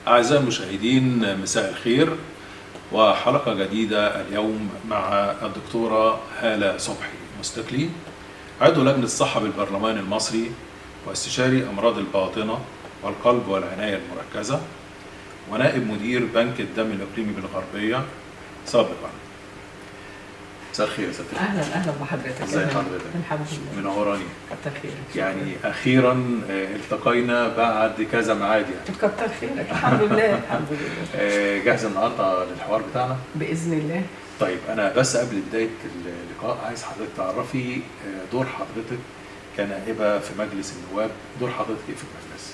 أعزائي المشاهدين مساء الخير وحلقة جديدة اليوم مع الدكتورة هالة صبحي مستكلي عضو لجنة الصحة بالبرلمان المصري واستشاري أمراض الباطنة والقلب والعناية المركزة ونائب مدير بنك الدم الإقليمي بالغربية سابقا مساء الخير يا ست اهلا اهلا بحضرتك ازي أهلاً. حضرتك؟ الحمد لله منوراني كتر خيرك يعني أخيرا آه، التقينا بعد كذا معاد يعني كتر خيرك الحمد لله الحمد لله آه، جاهزة النهاردة للحوار بتاعنا؟ باذن الله طيب انا بس قبل بدايه اللقاء عايز حضرتك تعرفي آه، دور حضرتك كنائبه في مجلس النواب دور حضرتك ايه في المجلس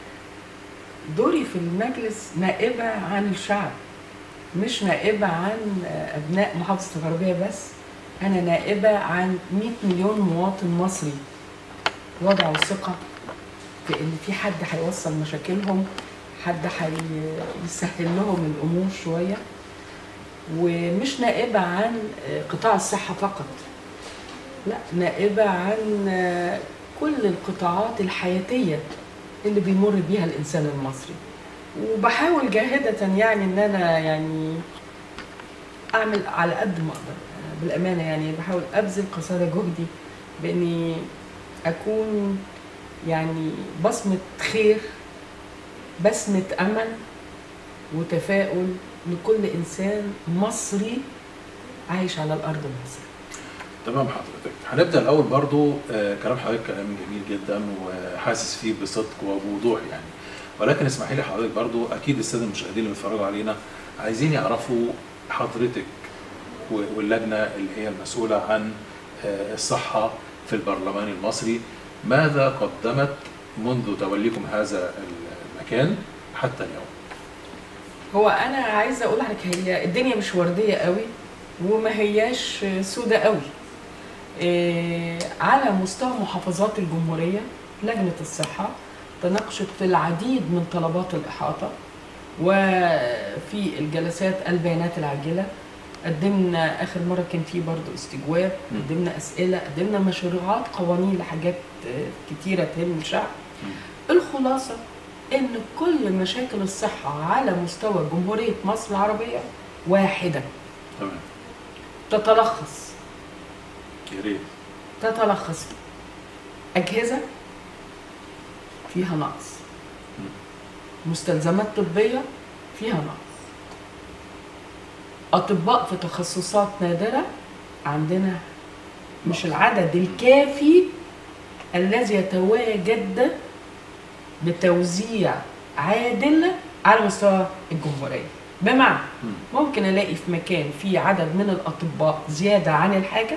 دوري في المجلس نائبه عن الشعب مش نائبه عن ابناء محافظه الغربيه بس انا نائبه عن 100 مليون مواطن مصري وضعوا ثقه في ان في حد هيوصل مشاكلهم حد هيسهل لهم الامور شويه ومش نائبه عن قطاع الصحه فقط لا نائبه عن كل القطاعات الحياتيه اللي بيمر بيها الانسان المصري وبحاول جاهده يعني ان انا يعني اعمل على قد ما اقدر بالامانه يعني بحاول ابذل قصارى جهدي باني اكون يعني بصمه خير بسمه امل وتفاؤل لكل انسان مصري عايش على الارض المصريه تمام حضرتك هنبدا الاول برضو آه، كلام حضرتك كلام جميل جدا وحاسس فيه بصدق وبوضوح يعني ولكن اسمحي لي حضرتك برضو اكيد الساده المشاهدين اللي بيتفرجوا علينا عايزين يعرفوا حضرتك و- واللجنه اللي هي المسؤوله عن آه، الصحه في البرلمان المصري ماذا قدمت منذ توليكم هذا المكان حتى اليوم هو انا عايزه اقول لك هي الدنيا مش ورديه قوي وما هياش سودة قوي إيه على مستوى محافظات الجمهوريه لجنه الصحه تناقشت في العديد من طلبات الاحاطه وفي الجلسات البيانات العاجله قدمنا اخر مره كان في برضه استجواب م. قدمنا اسئله قدمنا مشروعات قوانين لحاجات آه، كتيره تهم الشعب الخلاصه ان كل مشاكل الصحه على مستوى جمهوريه مصر العربيه واحده تمام تتلخص يا ريت تتلخص اجهزه فيها نقص مستلزمات طبيه فيها نقص اطباء في تخصصات نادره عندنا مش العدد الكافي الذي يتواجد بتوزيع عادل على مستوى الجمهوريه بمعنى مم. ممكن الاقي في مكان فيه عدد من الاطباء زياده عن الحاجه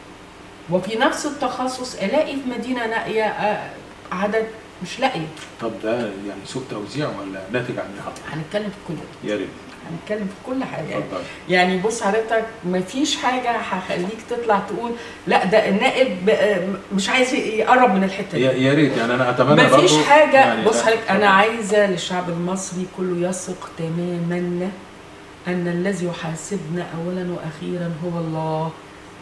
وفي نفس التخصص الاقي في مدينه نائيه آه، عدد مش لاقيه طب ده يعني سوء توزيع ولا ناتج عن ايه حضرتك؟ هنتكلم في كل ده يا ريت هنتكلم في كل حاجه يعني. اتفضل يعني بص حضرتك مفيش حاجه هخليك تطلع تقول لا ده النائب آه، مش عايز يقرب من الحته دي يا يا ريت يعني انا اتمنى مفيش برضو حاجه يعني بص لا، حضرتك انا اتفضل. عايزه للشعب المصري كله يثق تماما ان الذي يحاسبنا اولا واخيرا هو الله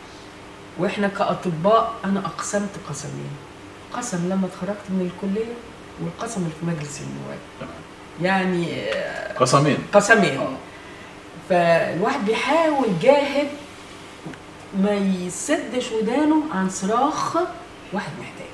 واحنا كاطباء انا اقسمت قسمين قسم لما اتخرجت من الكليه والقسم اللي في مجلس النواب تمام. يعني آه، قسمين قسمين اه فالواحد بيحاول جاهد ما يسدش ودانه عن صراخ واحد محتاج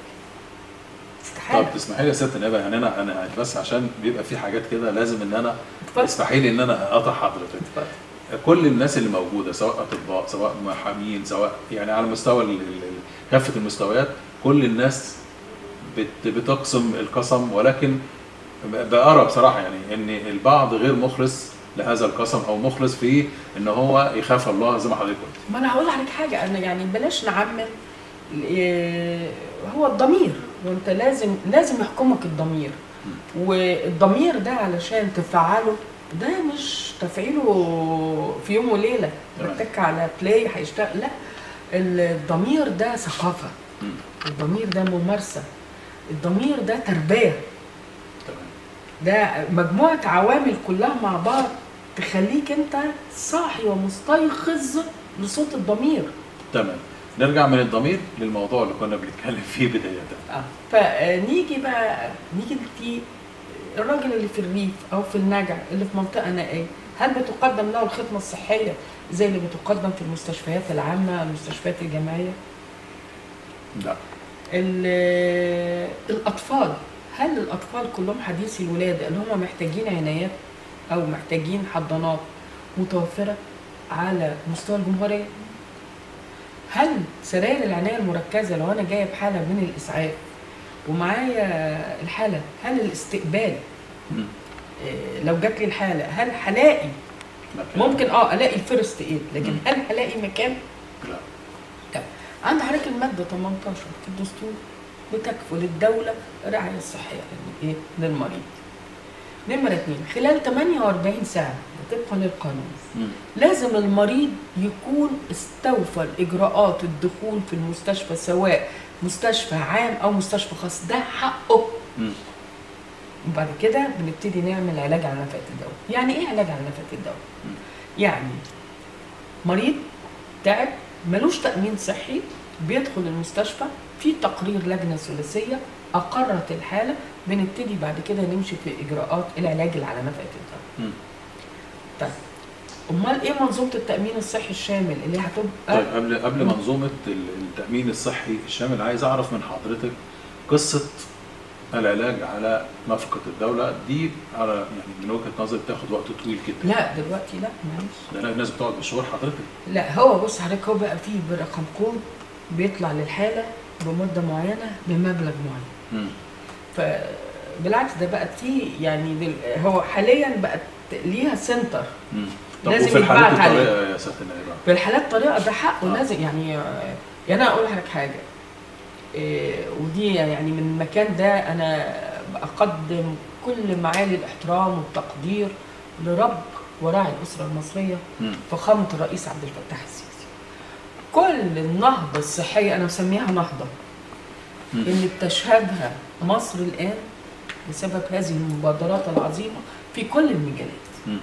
استحاله طب تسمحي لي يا ست نبا يعني انا انا بس عشان بيبقى في حاجات كده لازم ان انا اتفضل. تسمحي لي ان انا اقطع حضرتك اتفضل. كل الناس اللي موجوده سواء اطباء سواء محامين سواء يعني على مستوى ال- ال- ال- كافه المستويات كل الناس بت بتقسم القسم ولكن ب- بأرى بصراحه يعني ان البعض غير مخلص لهذا القسم او مخلص في ان هو يخاف الله زي ما حضرتك قلت ما انا هقول لك حاجه انا يعني بلاش نعمم إيه، هو الضمير وانت لازم لازم يحكمك الضمير والضمير ده علشان تفعله ده مش تفعيله في يوم وليله تمام. بتك على بلاي هيشتغل لا الضمير ده ثقافه مم. الضمير ده ممارسه الضمير ده تربيه تمام ده مجموعه عوامل كلها مع بعض تخليك انت صاحي ومستيقظ لصوت الضمير تمام نرجع من الضمير للموضوع اللي كنا بنتكلم فيه بدايه اه فنيجي بقى نيجي في الراجل اللي في الريف او في النجع اللي في منطقه نائيه هل بتقدم له الخدمه الصحيه زي اللي بتقدم في المستشفيات العامه المستشفيات الجامعيه لا ال- الاطفال هل الاطفال كلهم حديثي الولاده اللي هم محتاجين عنايات او محتاجين حضانات متوفره على مستوى الجمهوريه هل سراير العنايه المركزه لو انا جايه بحاله من الاسعاف ومعايا الحاله هل الاستقبال مم. آه، لو جات لي الحاله هل هلاقي مكان. ممكن اه الاقي الفيرست ايد لكن مم. هل هلاقي مكان لا عند حضرتك المادة 18 في الدستور بتكفل الدولة الرعاية الصحية لل- إيه؟ للمريض. نمرة اتنين خلال 48 ساعة طبقا للقانون مم. لازم المريض يكون استوفى الإجراءات الدخول في المستشفى سواء مستشفى عام أو مستشفى خاص ده حقه مم. وبعد كده بنبتدي نعمل علاج على نفقة الدواء يعني ايه علاج على نفقة الدواء مم. يعني مريض تعب ملوش تأمين صحي بيدخل المستشفى في تقرير لجنة ثلاثية أقرت الحالة بنبتدي بعد كده نمشي في إجراءات العلاج اللي على نفقة الدواء مم. طيب أمال إيه منظومة التأمين الصحي الشامل اللي هتبقى طيب قبل قبل منظومه ال- التامين الصحي الشامل عايز اعرف من حضرتك قصه العلاج على نفقه الدوله دي على يعني من وجهه نظري بتاخد وقت طويل جدا لا دلوقتي لا معلش لان الناس بتقعد بالشهور حضرتك لا هو بص حضرتك هو بقى فيه برقم كود بيطلع للحالة بمدة معينة بمبلغ معين مم. فبالعكس ده بقت فيه يعني دل... هو حاليا بقت ليها سنتر مم. طب لازم وفي الحالات يتبعت عليه. الطارئه يا سياده النائبه في الحالات طريقة ده حقه آه. لازم يعني يعني انا اقول لك حاجة إيه ودي يعني من المكان ده انا بقدم كل معالي الاحترام والتقدير لرب وراعي الاسرة المصرية مم. فخامة الرئيس عبد الفتاح السيسي كل النهضة الصحية أنا مسميها نهضة مم. اللي بتشهدها مصر الآن بسبب هذه المبادرات العظيمة في كل المجالات مم.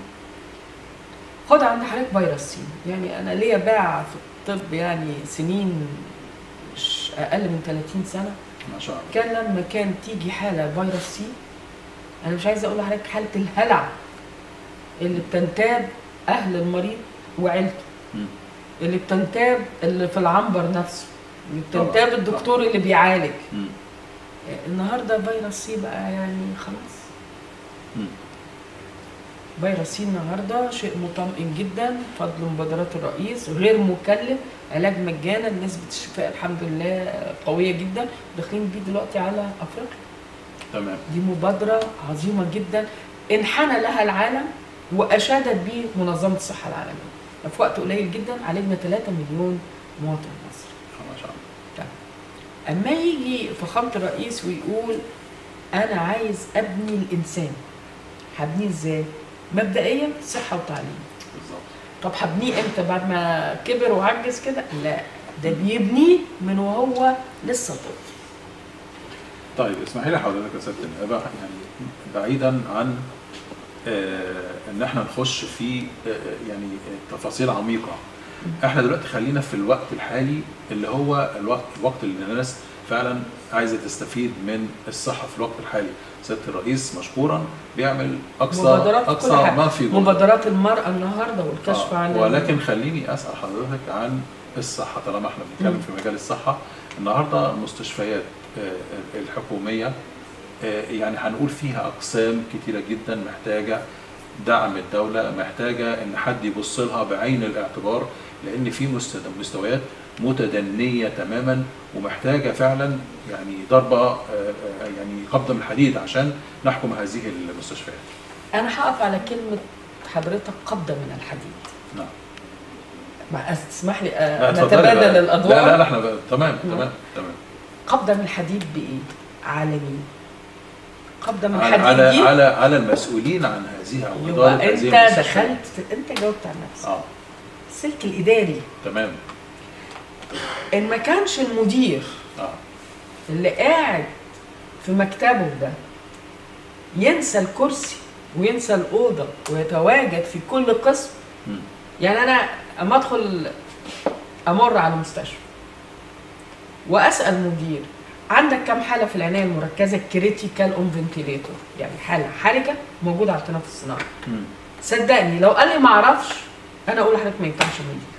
خد عند حضرتك فيروس سي يعني أنا ليا باع في الطب يعني سنين مش أقل من 30 سنة ما شاء الله كان لما كان تيجي حالة فيروس سي أنا مش عايزة أقول لحضرتك حالة الهلع اللي بتنتاب أهل المريض وعيلته مم. اللي بتنتاب اللي في العنبر نفسه اللي طبعاً، بتنتاب الدكتور اللي بيعالج مم. النهارده فيروس سي بقى يعني خلاص مم. فيروس سي النهارده شيء مطمئن جدا بفضل مبادرات الرئيس غير مكلف علاج مجانا نسبه الشفاء الحمد لله قويه جدا داخلين بيه دلوقتي على افريقيا تمام دي مبادره عظيمه جدا انحنى لها العالم واشادت به منظمه الصحه العالميه في وقت قليل جدا عالجنا 3 مليون مواطن مصري ما شاء الله اما يجي فخامه الرئيس ويقول انا عايز ابني الانسان هبنيه ازاي مبدئيا صحه وتعليم بالظبط طب هبنيه امتى بعد ما كبر وعجز كده لا ده بيبنيه من وهو لسه طفل طيب اسمحي لي حضرتك يا سياده النائبه يعني بعيدا عن آه ان احنا نخش في آه يعني تفاصيل عميقه احنا دلوقتي خلينا في الوقت الحالي اللي هو الوقت الوقت اللي الناس فعلا عايزه تستفيد من الصحه في الوقت الحالي سياده الرئيس مشكورا بيعمل اقصى مبادرات في اقصى كل حاجة. ما في جهده. مبادرات المراه النهارده والكشف آه، عن ولكن خليني اسال حضرتك عن الصحه طالما احنا بنتكلم مم. في مجال الصحه النهارده المستشفيات آه، الحكوميه آه، يعني هنقول فيها اقسام كتيره جدا محتاجه دعم الدوله محتاجه ان حد يبص لها بعين الاعتبار لان في مست- مستويات متدنيه تماما ومحتاجه فعلا يعني ضربه آه، آه، يعني قبضه من الحديد عشان نحكم هذه المستشفيات. انا هقف على كلمه حضرتك قبضه من الحديد نعم. ما اسمح لي لا، آه، اتفضلي نتبادل بقى. الادوار لا لا لا احنا بقى. تمام نعم. تمام تمام قبضه من الحديد بايه؟ على مين؟ قبضه من على الحديد على دي على, على المسؤولين عن هذه او يبقى اداره هذه انت المستشفيات. دخلت في انت جاوبت عن نفسك اه السلك الاداري تمام ان ما كانش المدير اه اللي قاعد في مكتبه ده ينسى الكرسي وينسى الاوضه ويتواجد في كل قسم مم. يعني انا اما ادخل امر على مستشفى واسال مدير عندك كم حاله في العنايه المركزه كريتيكال اون فنتيليتور يعني حاله حرجه موجوده على التنفس الصناعي مم. صدقني لو قال لي ما اعرفش انا اقول لحضرتك ما ينفعش مدير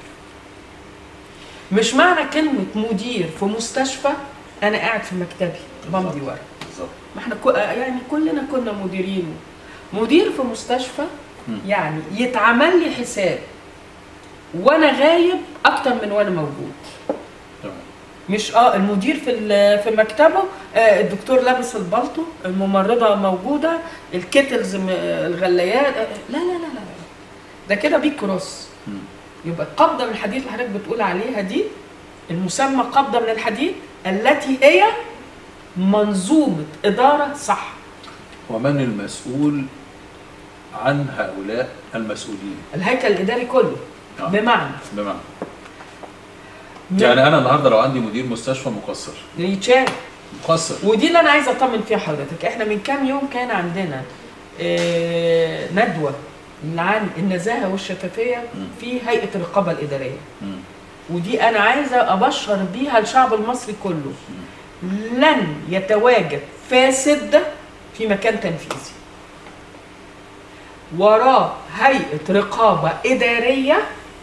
مش معنى كلمه مدير في مستشفى انا قاعد في مكتبي بمضي ورق بالظبط ما احنا كو يعني كلنا كنا مديرين مدير في مستشفى مم. يعني يتعمل لي حساب وانا غايب اكتر من وانا موجود تمام مش اه المدير في ال- في مكتبه آه الدكتور لابس البلطو الممرضه موجوده الكتلز م- الغليات آه لا لا لا لا لا. ده كده بيك كروس مم. يبقى القبضه من الحديد اللي حضرتك بتقول عليها دي المسمى قبضه من الحديد التي هي منظومه اداره صح ومن المسؤول عن هؤلاء المسؤولين الهيكل الاداري كله آه. بمعنى بمعنى يعني انا النهارده لو عندي مدير مستشفى مقصر يتشال مقصر ودي اللي انا عايزه اطمن فيها حضرتك احنا من كام يوم كان عندنا آه، ندوه عن النزاهه والشفافيه مم. في هيئه الرقابه الاداريه مم. ودي انا عايزه ابشر بيها الشعب المصري كله لن يتواجد فاسد في مكان تنفيذي وراه هيئه رقابه اداريه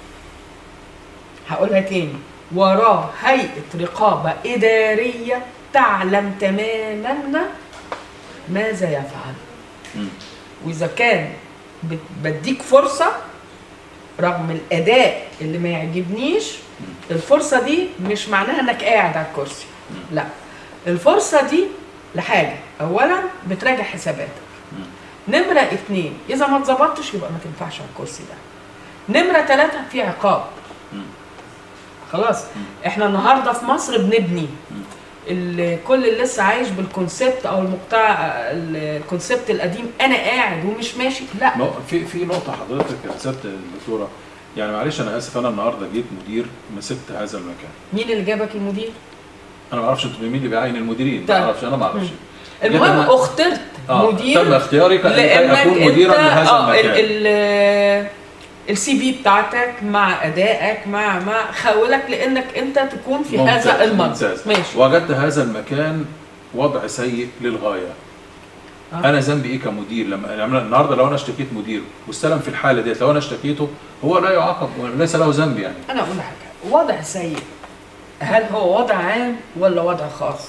هقولها تاني وراه هيئه رقابه اداريه تعلم تماما ماذا يفعل مم. واذا كان بت- بديك فرصه رغم الاداء اللي ما يعجبنيش الفرصه دي مش معناها انك قاعد على الكرسي لا الفرصه دي لحاجه اولا بتراجع حساباتك نمره اتنين اذا ما اتظبطتش يبقى ما تنفعش على الكرسي ده نمره ثلاثه في عقاب مم. خلاص احنا النهارده في مصر بنبني ال- كل اللي لسه عايش بالكونسبت او المقطع الكونسبت القديم انا قاعد ومش ماشي لا نو- في في نقطة حضرتك يا سيادة الدكتورة يعني معلش أنا آسف أنا النهاردة جيت مدير مسكت هذا المكان مين اللي جابك المدير؟ أنا ما أعرفش أنتوا مين اللي بيعين المديرين ما طيب. أعرفش أنا ما أعرفش المهم أنا- اخترت آه، مدير تم اختياري كأن لانك أكون انت مديرا لهذا اه ال- المكان ال- السي في بتاعتك مع ادائك مع مع خولك لانك انت تكون في ممتاز، هذا المنصب ممتاز. ماشي وجدت هذا المكان وضع سيء للغاية آه. انا ذنبي ايه كمدير لما يعني النهارده لو انا اشتكيت مدير واستلم في الحاله ديت لو انا اشتكيته هو لا يعاقب وليس له ذنب يعني انا اقول حاجه وضع سيء هل هو وضع عام ولا وضع خاص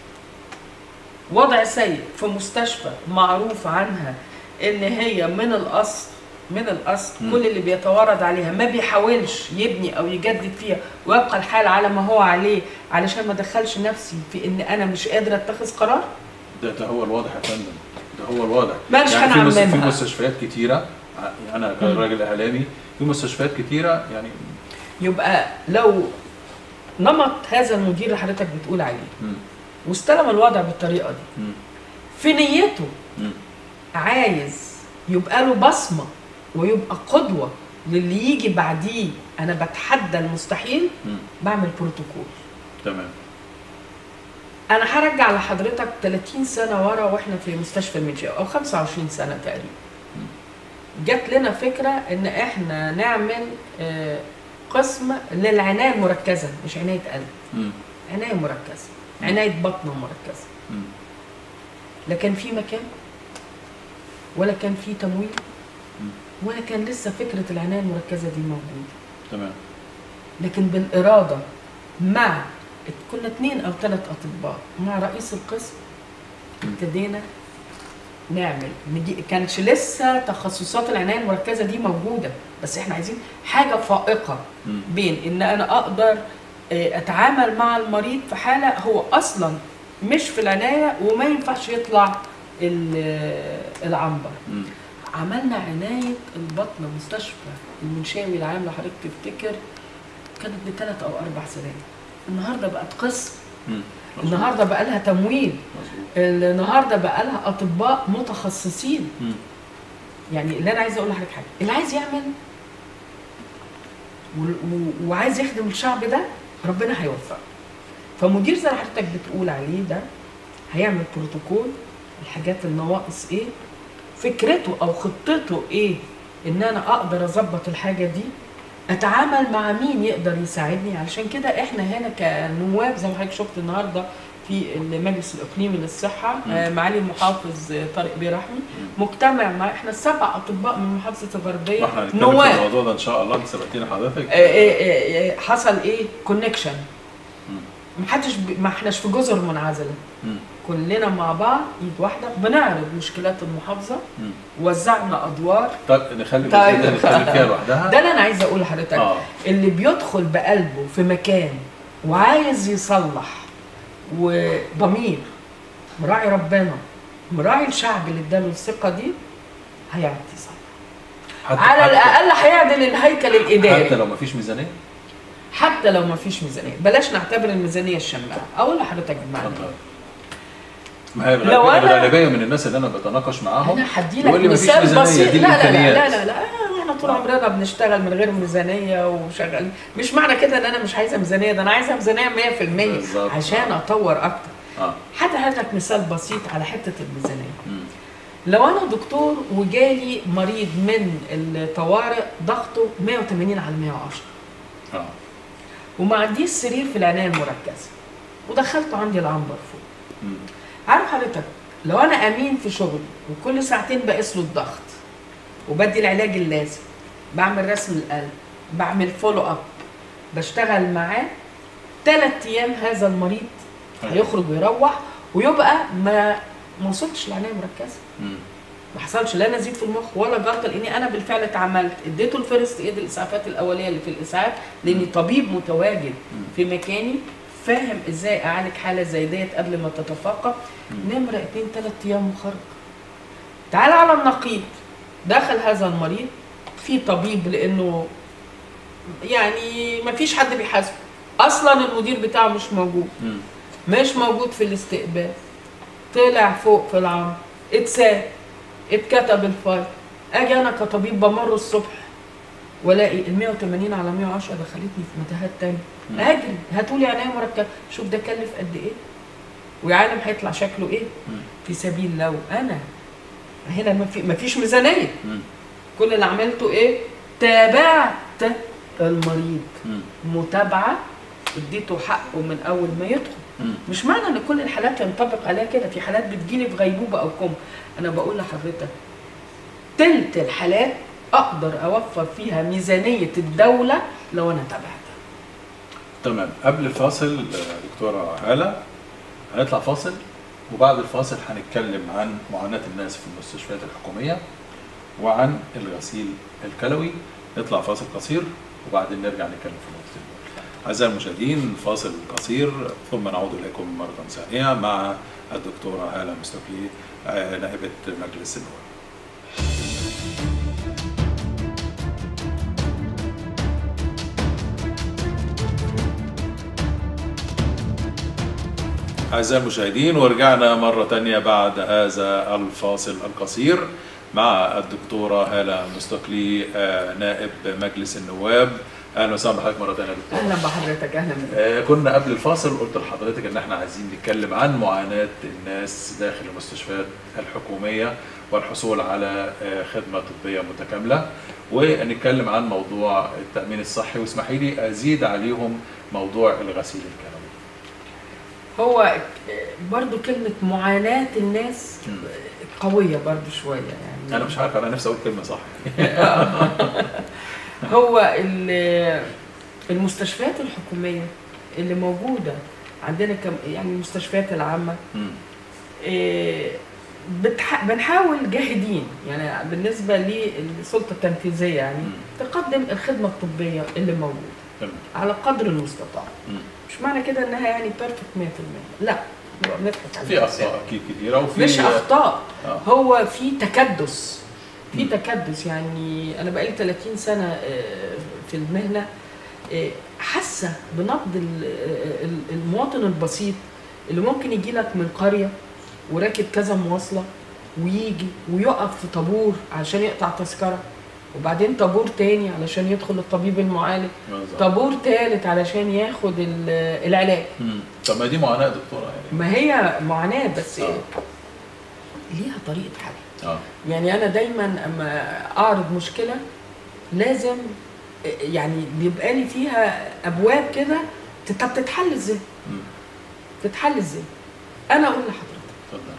وضع سيء في مستشفى معروف عنها ان هي من الاصل من الاصل مم. كل اللي بيتوارد عليها ما بيحاولش يبني او يجدد فيها ويبقى الحال على ما هو عليه علشان ما ادخلش نفسي في ان انا مش قادره اتخذ قرار ده, ده هو الواضح يا فندم ده هو الواضح مالش يعني في, مس- في هنعممها. مستشفيات كتيره ع- انا كراجل اعلامي في مستشفيات كتيره يعني يبقى لو نمط هذا المدير اللي حضرتك بتقول عليه مم. واستلم الوضع بالطريقه دي مم. في نيته مم. عايز يبقى له بصمه ويبقى قدوه للي يجي بعديه انا بتحدى المستحيل مم. بعمل بروتوكول تمام انا هرجع لحضرتك 30 سنه ورا واحنا في مستشفى المنشاه او 25 سنه تقريبا جات لنا فكره ان احنا نعمل آه، قسم للعنايه المركزه مش عنايه قلب مم. عنايه مركزه عنايه بطن مركزه مم. لا كان في مكان ولا كان في تمويل مم. ولا كان لسه فكره العنايه المركزه دي موجوده تمام لكن بالاراده مع كنا اثنين او ثلاث اطباء مع رئيس القسم ابتدينا نعمل ندي كانش لسه تخصصات العنايه المركزه دي موجوده بس احنا عايزين حاجه فائقه مم. بين ان انا اقدر آه، اتعامل مع المريض في حاله هو اصلا مش في العنايه وما ينفعش يطلع ال- آه، العنبر مم. عملنا عنايه البطن مستشفى المنشاوي العام لو حضرتك تفتكر كانت بثلاث او اربع سنين النهارده بقت قسم مم. مظبوط. النهارده بقى لها تمويل مظبوط. النهارده بقى لها اطباء متخصصين مم. يعني اللي انا عايزه اقول لحضرتك حاجه اللي عايز يعمل و- و- وعايز يخدم الشعب ده ربنا هيوفقه فمدير زي اللي حضرتك بتقول عليه ده هيعمل بروتوكول الحاجات النواقص ايه فكرته او خطته ايه ان انا اقدر اظبط الحاجه دي اتعامل مع مين يقدر يساعدني علشان كده احنا هنا كنواب زي ما حضرتك شفت النهارده في المجلس الاقليمي للصحه مم. آه، معالي المحافظ آه، طارق بيه رحمي مجتمع مع احنا السبع اطباء من محافظه الغربيه واحنا هنتكلم في نواب الموضوع ده ان شاء الله انت سبقتينا حضرتك آه، آه، آه، حصل ايه كونكشن مم. محدش ب... ما احناش في جزر منعزله مم. كلنا مع بعض ايد واحده بنعرض مشكلات المحافظه مم. وزعنا ادوار طيب نخلي طيب. الجزئيه دي نتكلم فيها لوحدها ده اللي انا عايزه اقول لحضرتك اه اللي بيدخل بقلبه في مكان وعايز يصلح وضمير مراعي ربنا مراعي الشعب اللي اداله الثقه دي هيعرف يصلح حتى على حتى- الاقل هيعدل الهيكل الاداري حتى لو ما فيش ميزانيه حتى لو ما فيش ميزانيه بلاش نعتبر الميزانيه الشماعه اقول لحضرتك بمعنى اتفضل. ما هي لو الغالبيه أنا- الغالبيه من الناس اللي انا بتناقش معاهم انا هدي يقول لي لك مفيش مثال ميزانية، بسيط دي لا لا لا الإمكانيات. لا لا لا آه، احنا طول آه. عمرنا بنشتغل من غير ميزانيه وشغالين مش معنى كده ان انا مش عايزه ميزانيه ده انا عايزه ميزانيه 100% بالظبط. عشان اطور اكتر اه حتى هديك مثال بسيط على حته الميزانيه مم. لو انا دكتور وجالي مريض من الطوارئ ضغطه 180 على 110 اه وما عنديش سرير في العنايه المركزه ودخلته عندي العنبر فوق مم. عارف حضرتك لو انا امين في شغلي وكل ساعتين بقيس له الضغط وبدي العلاج اللازم بعمل رسم القلب بعمل فولو اب بشتغل معاه ثلاث ايام هذا المريض هيخرج ويروح ويبقى ما ما وصلتش لعنايه مركزه مم. ما حصلش لا نزيف في المخ ولا جلطه لاني انا بالفعل اتعاملت اديته الفيرست ايد الاسعافات الاوليه اللي في الاسعاف لاني طبيب متواجد في مكاني فاهم ازاي اعالج حاله زي ديت قبل ما تتفاقم نمره اتنين تلات ايام وخرج تعال على النقيض دخل هذا المريض في طبيب لانه يعني ما فيش حد بيحاسبه اصلا المدير بتاعه مش موجود مم. مش موجود في الاستقبال طلع فوق في العمر اتساب اتكتب الفايل اجي انا كطبيب بمر الصبح والاقي ال 180 على 110 دخلتني في متاهات تاني مم. اجري هاتولي عنايه مركبه شوف ده كلف قد ايه ويا عالم هيطلع شكله ايه مم. في سبيل لو انا هنا ما في- ما فيش ميزانيه مم. كل اللي عملته ايه تابعت المريض مم. متابعه اديته حقه من اول ما يدخل مم. مش معنى ان كل الحالات ينطبق عليها كده في حالات بتجيلي في غيبوبه او كوم انا بقول لحضرتك تلت الحالات اقدر اوفر فيها ميزانيه الدوله لو انا تابعتها تمام قبل الفاصل آه، دكتوره هاله هنطلع فاصل وبعد الفاصل هنتكلم عن معاناه الناس في المستشفيات الحكوميه وعن الغسيل الكلوي نطلع فاصل قصير وبعدين نرجع نتكلم في النقطتين دول. أعزائي المشاهدين فاصل قصير ثم نعود إليكم مرة ثانية مع الدكتورة هالة مستوكي آه، نائبة مجلس النواب أعزائي المشاهدين ورجعنا مرة تانية بعد هذا الفاصل القصير مع الدكتورة هالة مستقلي آه، نائب مجلس النواب أهلا وسهلا بحضرتك مرة تانية يا دكتورة اهلا بحضرتك اهلا بك آه، كنا قبل الفاصل قلت لحضرتك ان احنا عايزين نتكلم عن معاناة الناس داخل المستشفيات الحكومية والحصول على آه، خدمة طبية متكاملة ونتكلم عن موضوع التأمين الصحي واسمحي لي أزيد عليهم موضوع الغسيل الكلوي هو برضو كلمه معاناه الناس مم. قويه برضو شويه يعني أنا مش عارف أنا نفسي أقول كلمة صح هو ال- المستشفيات الحكوميه اللي موجوده عندنا كم يعني المستشفيات العامه مم. إيه، بتح... بنحاول جاهدين يعني بالنسبه للسلطه التنفيذيه يعني مم. تقدم الخدمه الطبيه اللي موجوده تمام. على قدر المستطاع مم. مش معنى كده انها يعني بيرفكت 100% لا نبقى بنضحك على في نفسنا. أخطاء أكيد كتيرة وفي مش اخطاء آه. هو في تكدس في مم. تكدس يعني انا بقالي 30 سنه آه، في المهنه آه، حاسه بنقد ال- ال- المواطن البسيط اللي ممكن يجي لك من قريه وراكب كذا مواصله ويجي ويقف في طابور عشان يقطع تذكره وبعدين طابور تاني علشان يدخل الطبيب المعالج بالظبط. طابور تالت علشان ياخد ال- العلاج مم. طب ما دي معاناة دكتورة يعني ما هي معاناه بس آه. ليها طريقه حل اه يعني انا دايما اما اعرض مشكله لازم يعني بيبقى لي فيها ابواب كده طب تتحل ازاي؟ مم. تتحل ازاي؟ انا اقول لحضرتك اتفضل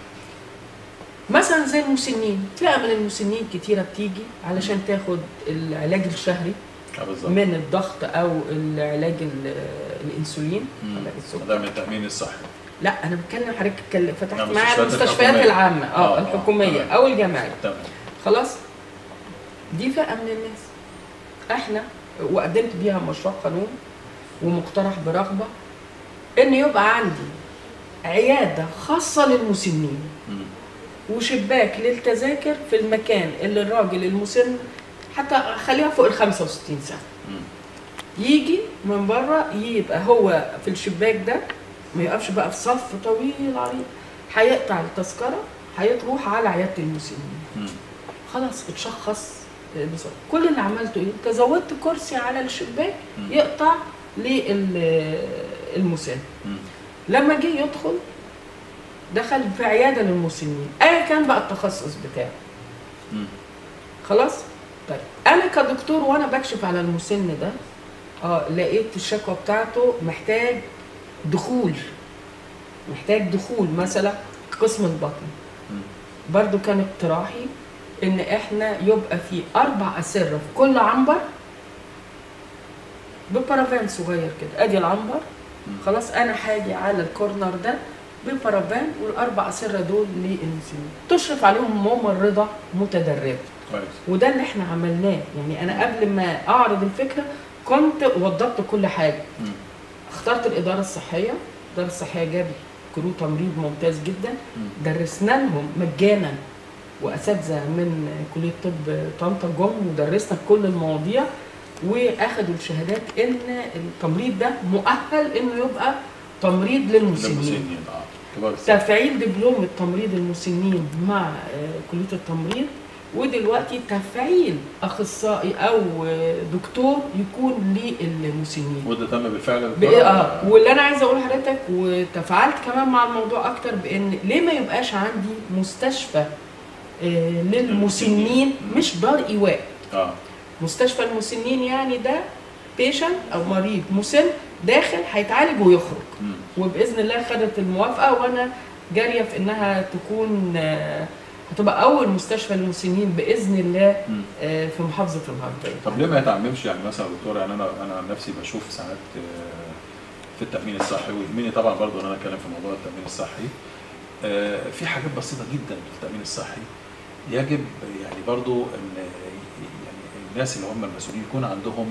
مثلا زي المسنين فئه من المسنين كتيره بتيجي علشان تاخد العلاج الشهري اه بالظبط من الضغط او العلاج ال- الانسولين مم. علاج السكر ده من التامين الصحي لا انا بتكلم حضرتك اتكلم فتحت نعم، معايا المستشفيات المستشفيات الحكومية. العامه آه، اه آه، الحكوميه تمام. او الجامعيه تمام خلاص دي فئه من الناس احنا وقدمت بيها مشروع قانون ومقترح برغبه ان يبقى عندي عياده خاصه للمسنين مم. وشباك للتذاكر في المكان اللي الراجل المسن حتى خليها فوق ال 65 سنه مم. يجي من بره يبقى هو في الشباك ده ما يقفش بقى في صف طويل عريض هيقطع التذكره هيروح على عياده المسنين مم. خلاص اتشخص بسرعه كل اللي عملته ايه تزودت كرسي على الشباك مم. يقطع للمسن مم. لما جه يدخل دخل في عياده للمسنين ايا كان بقى التخصص بتاعه مم. خلاص طيب انا كدكتور وانا بكشف على المسن ده اه لقيت الشكوى بتاعته محتاج دخول محتاج دخول مثلا قسم البطن مم. برضو كان اقتراحي ان احنا يبقى في اربع اسره في كل عنبر ببارافان صغير كده ادي العنبر مم. خلاص انا هاجي على الكورنر ده ببارافان والاربع اسره دول للمسنين تشرف عليهم ممرضه متدربه كويس وده اللي احنا عملناه يعني انا قبل ما اعرض الفكره كنت وضبط كل حاجه مم. اخترت الاداره الصحيه الاداره الصحيه جابت كرو تمريض ممتاز جدا مم. درسنا لهم مجانا واساتذه من كليه طب طنطا جم ودرسنا كل المواضيع واخدوا الشهادات ان التمريض ده مؤهل انه يبقى تمريض للمسنين للمسنين اه كبار السن. تفعيل دبلوم التمريض المسنين مع آه، كليه التمريض ودلوقتي تفعيل اخصائي او آه، دكتور يكون للمسنين وده تم بالفعل يا بإيه- دكتور؟ اه واللي انا عايزه اقول لحضرتك وتفاعلت كمان مع الموضوع اكتر بان ليه ما يبقاش عندي مستشفى آه للمسنين مش دار ايواء اه مستشفى المسنين يعني ده بيشنت او مريض مسن داخل هيتعالج ويخرج مم. وباذن الله خدت الموافقه وانا جاريه في انها تكون آه، هتبقى اول مستشفى للمسنين باذن الله مم. آه، في محافظه الغربيه طب ليه ما يتعممش يعني مثلا يا دكتور يعني انا انا عن نفسي بشوف ساعات آه، في التامين الصحي ويهمني طبعا برضو ان انا اتكلم في موضوع التامين الصحي آه، في حاجات بسيطه جدا في التامين الصحي يجب يعني برضو ان يعني الناس اللي هم المسؤولين يكون عندهم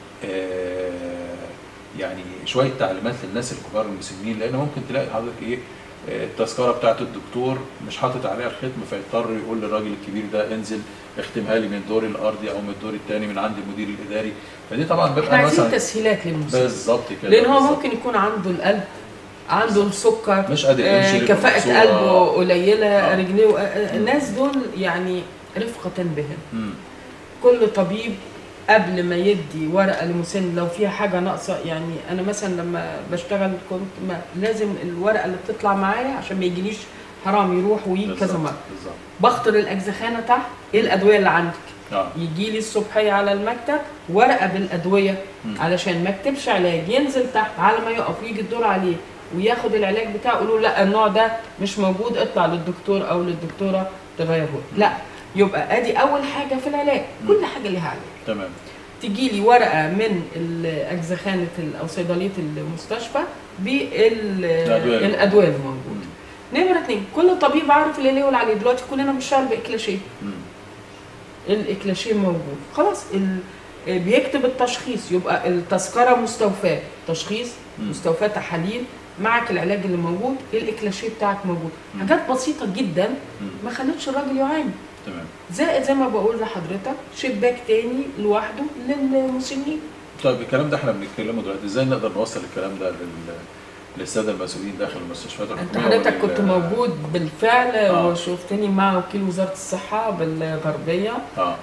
آه، يعني شويه تعليمات للناس الكبار المسنين لان ممكن تلاقي حضرتك ايه آه، التذكره بتاعت الدكتور مش حاطط عليها الختم فيضطر يقول للراجل الكبير ده انزل اختمها لي من الدور الارضي او من الدور الثاني من عند المدير الاداري فدي طبعا احنا بيبقى عايزين مثلا تسهيلات للمسنين بالظبط كده لان هو بالظبط. ممكن يكون عنده القلب عنده السكر مش قادر آه، يمشي رجله كفاءة مكسورة. قلبه قليلة آه. رجليه آه، الناس دول يعني رفقة بهم مم. كل طبيب قبل ما يدي ورقة لمسن لو فيها حاجة ناقصة يعني أنا مثلا لما بشتغل كنت ما لازم الورقة اللي بتطلع معايا عشان ما يجيليش حرام يروح ويجي كذا بالظبط، مرة بالظبط بخطر الأجزخانة تحت إيه الأدوية اللي عندك اه يجي لي الصبحية على المكتب ورقة بالأدوية مم. علشان ما اكتبش علاج ينزل تحت على ما يقف ويجي الدور عليه وياخد العلاج بتاعه يقولوا لا النوع ده مش موجود اطلع للدكتور او للدكتوره تغيره لا يبقى ادي اول حاجه في العلاج كل حاجه ليها علاج تمام تجي لي ورقه من اجزخانه ال- او صيدليه المستشفى الأدوية. بالادويه الموجوده مم. نمره اتنين كل طبيب عارف اللي ليه واللي عليه دلوقتي كلنا بنشتغل باكلاشيه مم. الاكلاشيه موجود خلاص ال... بيكتب التشخيص يبقى التذكره مستوفاه تشخيص مم. مستوفاه تحاليل معك العلاج اللي موجود الاكلاشيه بتاعك موجود مم. حاجات بسيطه جدا مم. ما خلتش الراجل يعاني تمام زائد زي ما بقول لحضرتك شباك تاني لوحده للمسنين طيب الكلام ده احنا بنتكلمه دلوقتي ازاي نقدر نوصل الكلام ده لل للساده المسؤولين داخل المستشفيات انت الحكوميه حضرتك وال- كنت موجود بالفعل آه. وشفتني مع وكيل وزاره الصحه بالغربيه اه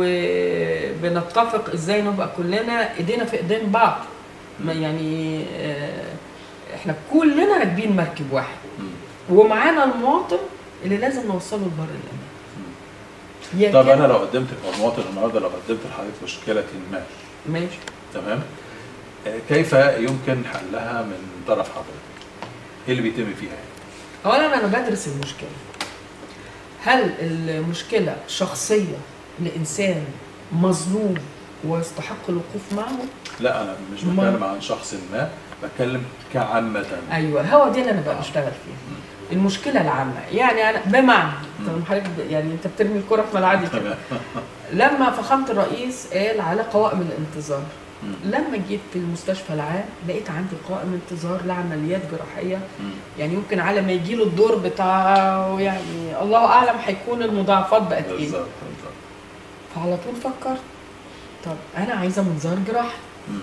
وبنتفق ازاي نبقى كلنا ايدينا في ايدين بعض ما مم. يعني آه، احنا كلنا راكبين مركب واحد مم. ومعانا المواطن اللي لازم نوصله لبر الامان مم. يا طب كده- انا لو قدمت المواطن النهارده لو قدمت لحضرتك مشكله ما ماشي تمام آه، كيف يمكن حلها من طرف حضرتك؟ ايه اللي بيتم فيها يعني؟ اولا انا بدرس المشكله هل المشكله شخصيه لانسان مظلوم ويستحق الوقوف معه لا انا مش ما- بتكلم عن شخص ما بتكلم كعامة ايوه هو دي اللي انا بقى بشتغل فيها المشكله العامه يعني انا بمعنى طب حضرتك ب- يعني انت بترمي الكره في ملعبي كده تمام لما فخامه الرئيس قال على قوائم الانتظار مم. لما جيت المستشفى العام لقيت عندي قائم انتظار لعمليات جراحيه مم. يعني يمكن على ما يجي له الدور بتاعه يعني الله اعلم هيكون المضاعفات بقت ايه بالظبط بالظبط فعلى طول فكرت طب انا عايزه منظار جراحي مم.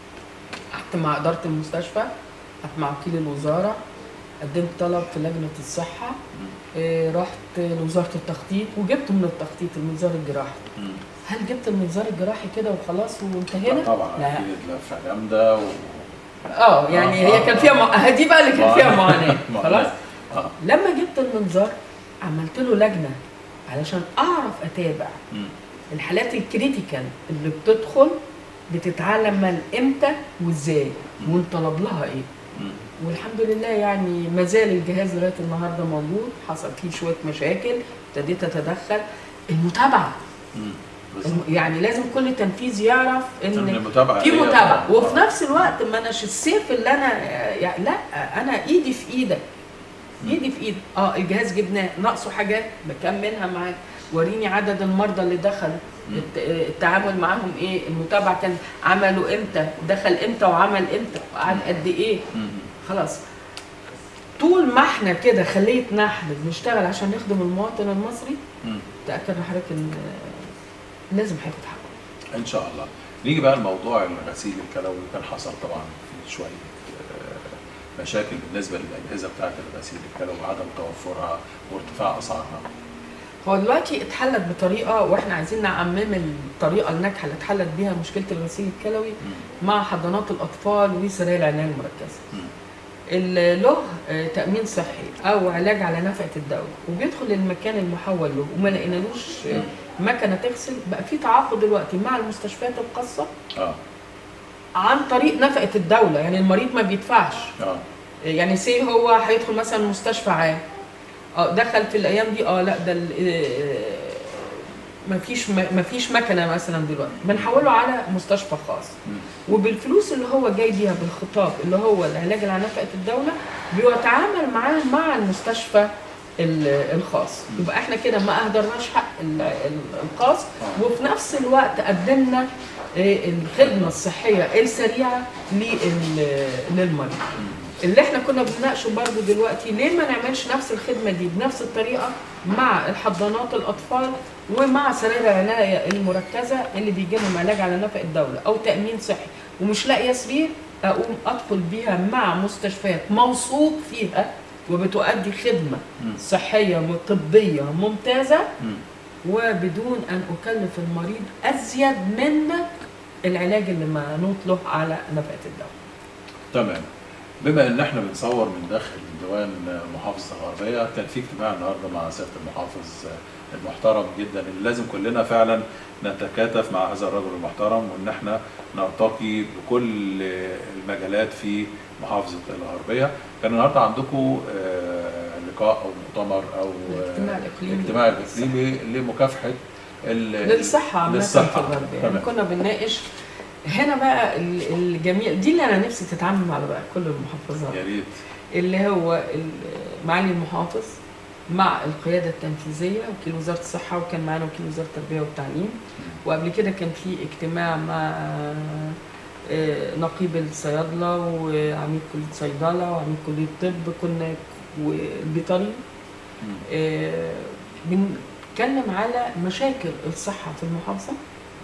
قعدت مع اداره المستشفى قعدت مع وكيل الوزاره قدمت طلب في لجنه الصحه مم. إيه، رحت لوزاره التخطيط وجبت من التخطيط المنظار الجراحي مم. هل جبت المنظار الجراحي كده وخلاص وانتهينا طبعا لا. اكيد لفه جامده و اه يعني آه، هي كان آه، فيها آه. مع... دي بقى اللي كان فيها معاناه معاناة. خلاص اه لما جبت المنظار عملت له لجنه علشان اعرف اتابع مم. الحالات الكريتيكال اللي بتدخل بتتعلم امتى وازاي وانطلب لها ايه مم. والحمد لله يعني ما زال الجهاز لغايه النهارده موجود حصل فيه شويه مشاكل ابتديت اتدخل المتابعه مم. بالظبط. الم- يعني لازم كل تنفيذ يعرف إن ان المتابعه في هي- متابعه وفي آه. نفس الوقت ما اناش السيف اللي انا يعني لا انا ايدي في ايدك ايدي في ايدك اه الجهاز جبناه ناقصه حاجات بكملها معاك وريني عدد المرضى اللي دخلوا مم. الت- التعامل معاهم ايه المتابعه كان عملوا امتى دخل امتى وعمل امتى وقعد قد ايه مم. خلاص طول ما احنا كده خليه نحن بنشتغل عشان نخدم المواطن المصري مم. تاكد لحضرتك ان آه، لازم هياخد حقه ان شاء الله نيجي بقى لموضوع الغسيل الكلوي كان حصل طبعا في شويه آه، مشاكل بالنسبه للاجهزه بتاعه الغسيل الكلوي وعدم توفرها وارتفاع اسعارها هو دلوقتي اتحلت بطريقه واحنا عايزين نعمم الطريقه الناجحه اللي اتحلت بيها مشكله الغسيل الكلوي مم. مع حضانات الاطفال وسراير العنايه المركزه. مم. اللي له آه، تامين صحي او علاج على نفقه الدوله وبيدخل المكان المحول له وما لقينالوش آه، مكنه تغسل بقى في تعاقد دلوقتي مع المستشفيات الخاصه اه عن طريق نفقه الدوله يعني المريض ما بيدفعش اه يعني سي هو هيدخل مثلا مستشفى عام اه دخل في الايام دي اه لا ده ال- آه، مفيش مفيش مكنه مثلا دلوقتي بنحوله على مستشفى خاص مم. وبالفلوس اللي هو جاي بيها بالخطاب اللي هو العلاج اللي على نفقه الدوله بيتعامل معاه مع المستشفى ال- الخاص يبقى احنا كده ما اهدرناش حق ال- ال- الخاص وفي نفس الوقت قدمنا آه، الخدمه الصحيه السريعه لل- للمريض اللي احنا كنا بنناقشه برضو دلوقتي ليه ما نعملش نفس الخدمه دي بنفس الطريقه مع الحضانات الاطفال ومع سراير العنايه المركزه اللي بيجي لهم علاج على نفق الدوله او تامين صحي ومش لاقيه سرير اقوم ادخل بيها مع مستشفيات موثوق فيها وبتؤدي خدمه مم. صحيه طبيه ممتازه مم. وبدون ان اكلف المريض ازيد من العلاج اللي منوط له على نفقه الدوله تمام بما ان احنا بنصور من داخل ديوان محافظه الغربيه كان في اجتماع النهارده مع سياده المحافظ المحترم جدا اللي لازم كلنا فعلا نتكاتف مع هذا الرجل المحترم وان احنا نرتقي بكل المجالات في محافظه الغربيه كان النهارده عندكم آه، لقاء او مؤتمر او آه، الاجتماع الإقليمي. الاجتماع الاقليمي لمكافحه ال- للصحة عامة في للصحة. الغرب يعني تمام. كنا بنناقش هنا بقى ال- الجميع دي اللي انا نفسي تتعمم على بقى كل المحافظات يا ريت اللي هو ال- معالي المحافظ مع القياده التنفيذيه وكيل وزاره الصحه وكان معانا وكيل وزاره التربيه والتعليم وقبل كده كان في اجتماع مع آه، نقيب الصيادله وعميد كليه صيدله وعميد كليه طب كنا والبيطري مم. آه، بنتكلم على مشاكل الصحة في المحافظة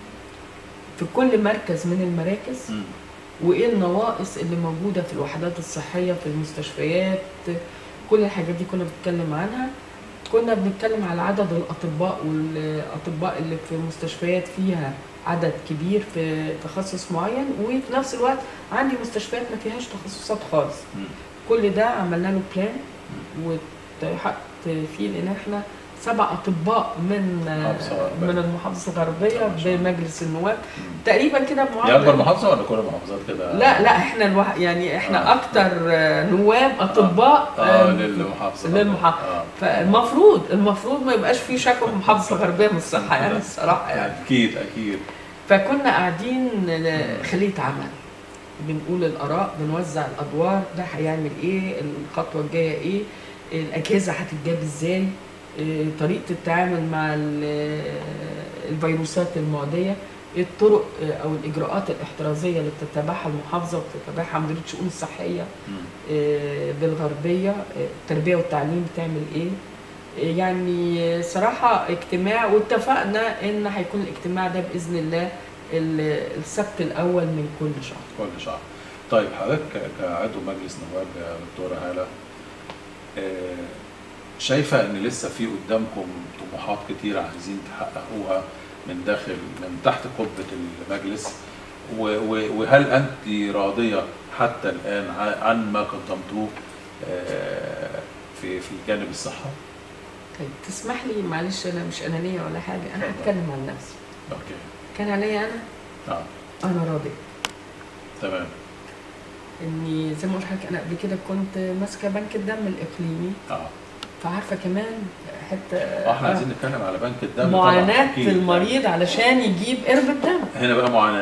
في كل مركز من المراكز مم. وإيه النواقص اللي موجودة في الوحدات الصحية في المستشفيات كل الحاجات دي كنا بنتكلم عنها كنا بنتكلم على عدد الأطباء والأطباء اللي في المستشفيات فيها عدد كبير في تخصص معين وفي نفس الوقت عندي مستشفيات ما فيهاش تخصصات خالص مم. كل ده عملنا له بلان واتحط فيه لان احنا سبع اطباء من محافظة غربية. من المحافظه الغربيه ما شاء الله. بمجلس النواب مم. تقريبا كده دي معدل اكبر محافظه ولا كل المحافظات كده؟ لا لا احنا الوح... يعني احنا آه. اكتر آه، نواب اطباء اه آه، للمحافظه للمحافظة. اه فالمفروض المفروض ما يبقاش في شكوى في المحافظه الغربيه من الصحه يعني الصراحه يعني اكيد اكيد فكنا قاعدين خليه عمل بنقول الاراء بنوزع الادوار ده هيعمل ايه الخطوه الجايه ايه الاجهزه هتتجاب ازاي إيه طريقه التعامل مع ال- الفيروسات المعديه إيه الطرق آه، او الاجراءات الاحترازيه اللي بتتبعها المحافظه وبتتبعها مديريه الشؤون الصحيه مم. آه، بالغربيه آه، التربيه والتعليم بتعمل ايه آه، يعني صراحه اجتماع واتفقنا ان هيكون الاجتماع ده باذن الله ال- السبت الاول من كل شهر كل شهر طيب حضرتك ك- كعضو مجلس نواب يا دكتوره هاله آه، شايفه ان لسه في قدامكم طموحات كتيره عايزين تحققوها من داخل من تحت قبه المجلس و- و- وهل انت راضيه حتى الان ع- عن ما قدمتوه آه، في في جانب الصحه؟ طيب تسمح لي معلش انا مش انانيه ولا حاجه انا اتفضل. هتكلم عن نفسي اوكي كان عليا انا اه انا راضيه تمام اني زي ما قلت لحضرتك انا قبل كده كنت ماسكه بنك الدم الاقليمي اه فعارفه كمان حته آه، احنا عايزين نتكلم على بنك الدم طبعاً، معاناه أكيد. المريض علشان يجيب قربة دم هنا بقى معاناه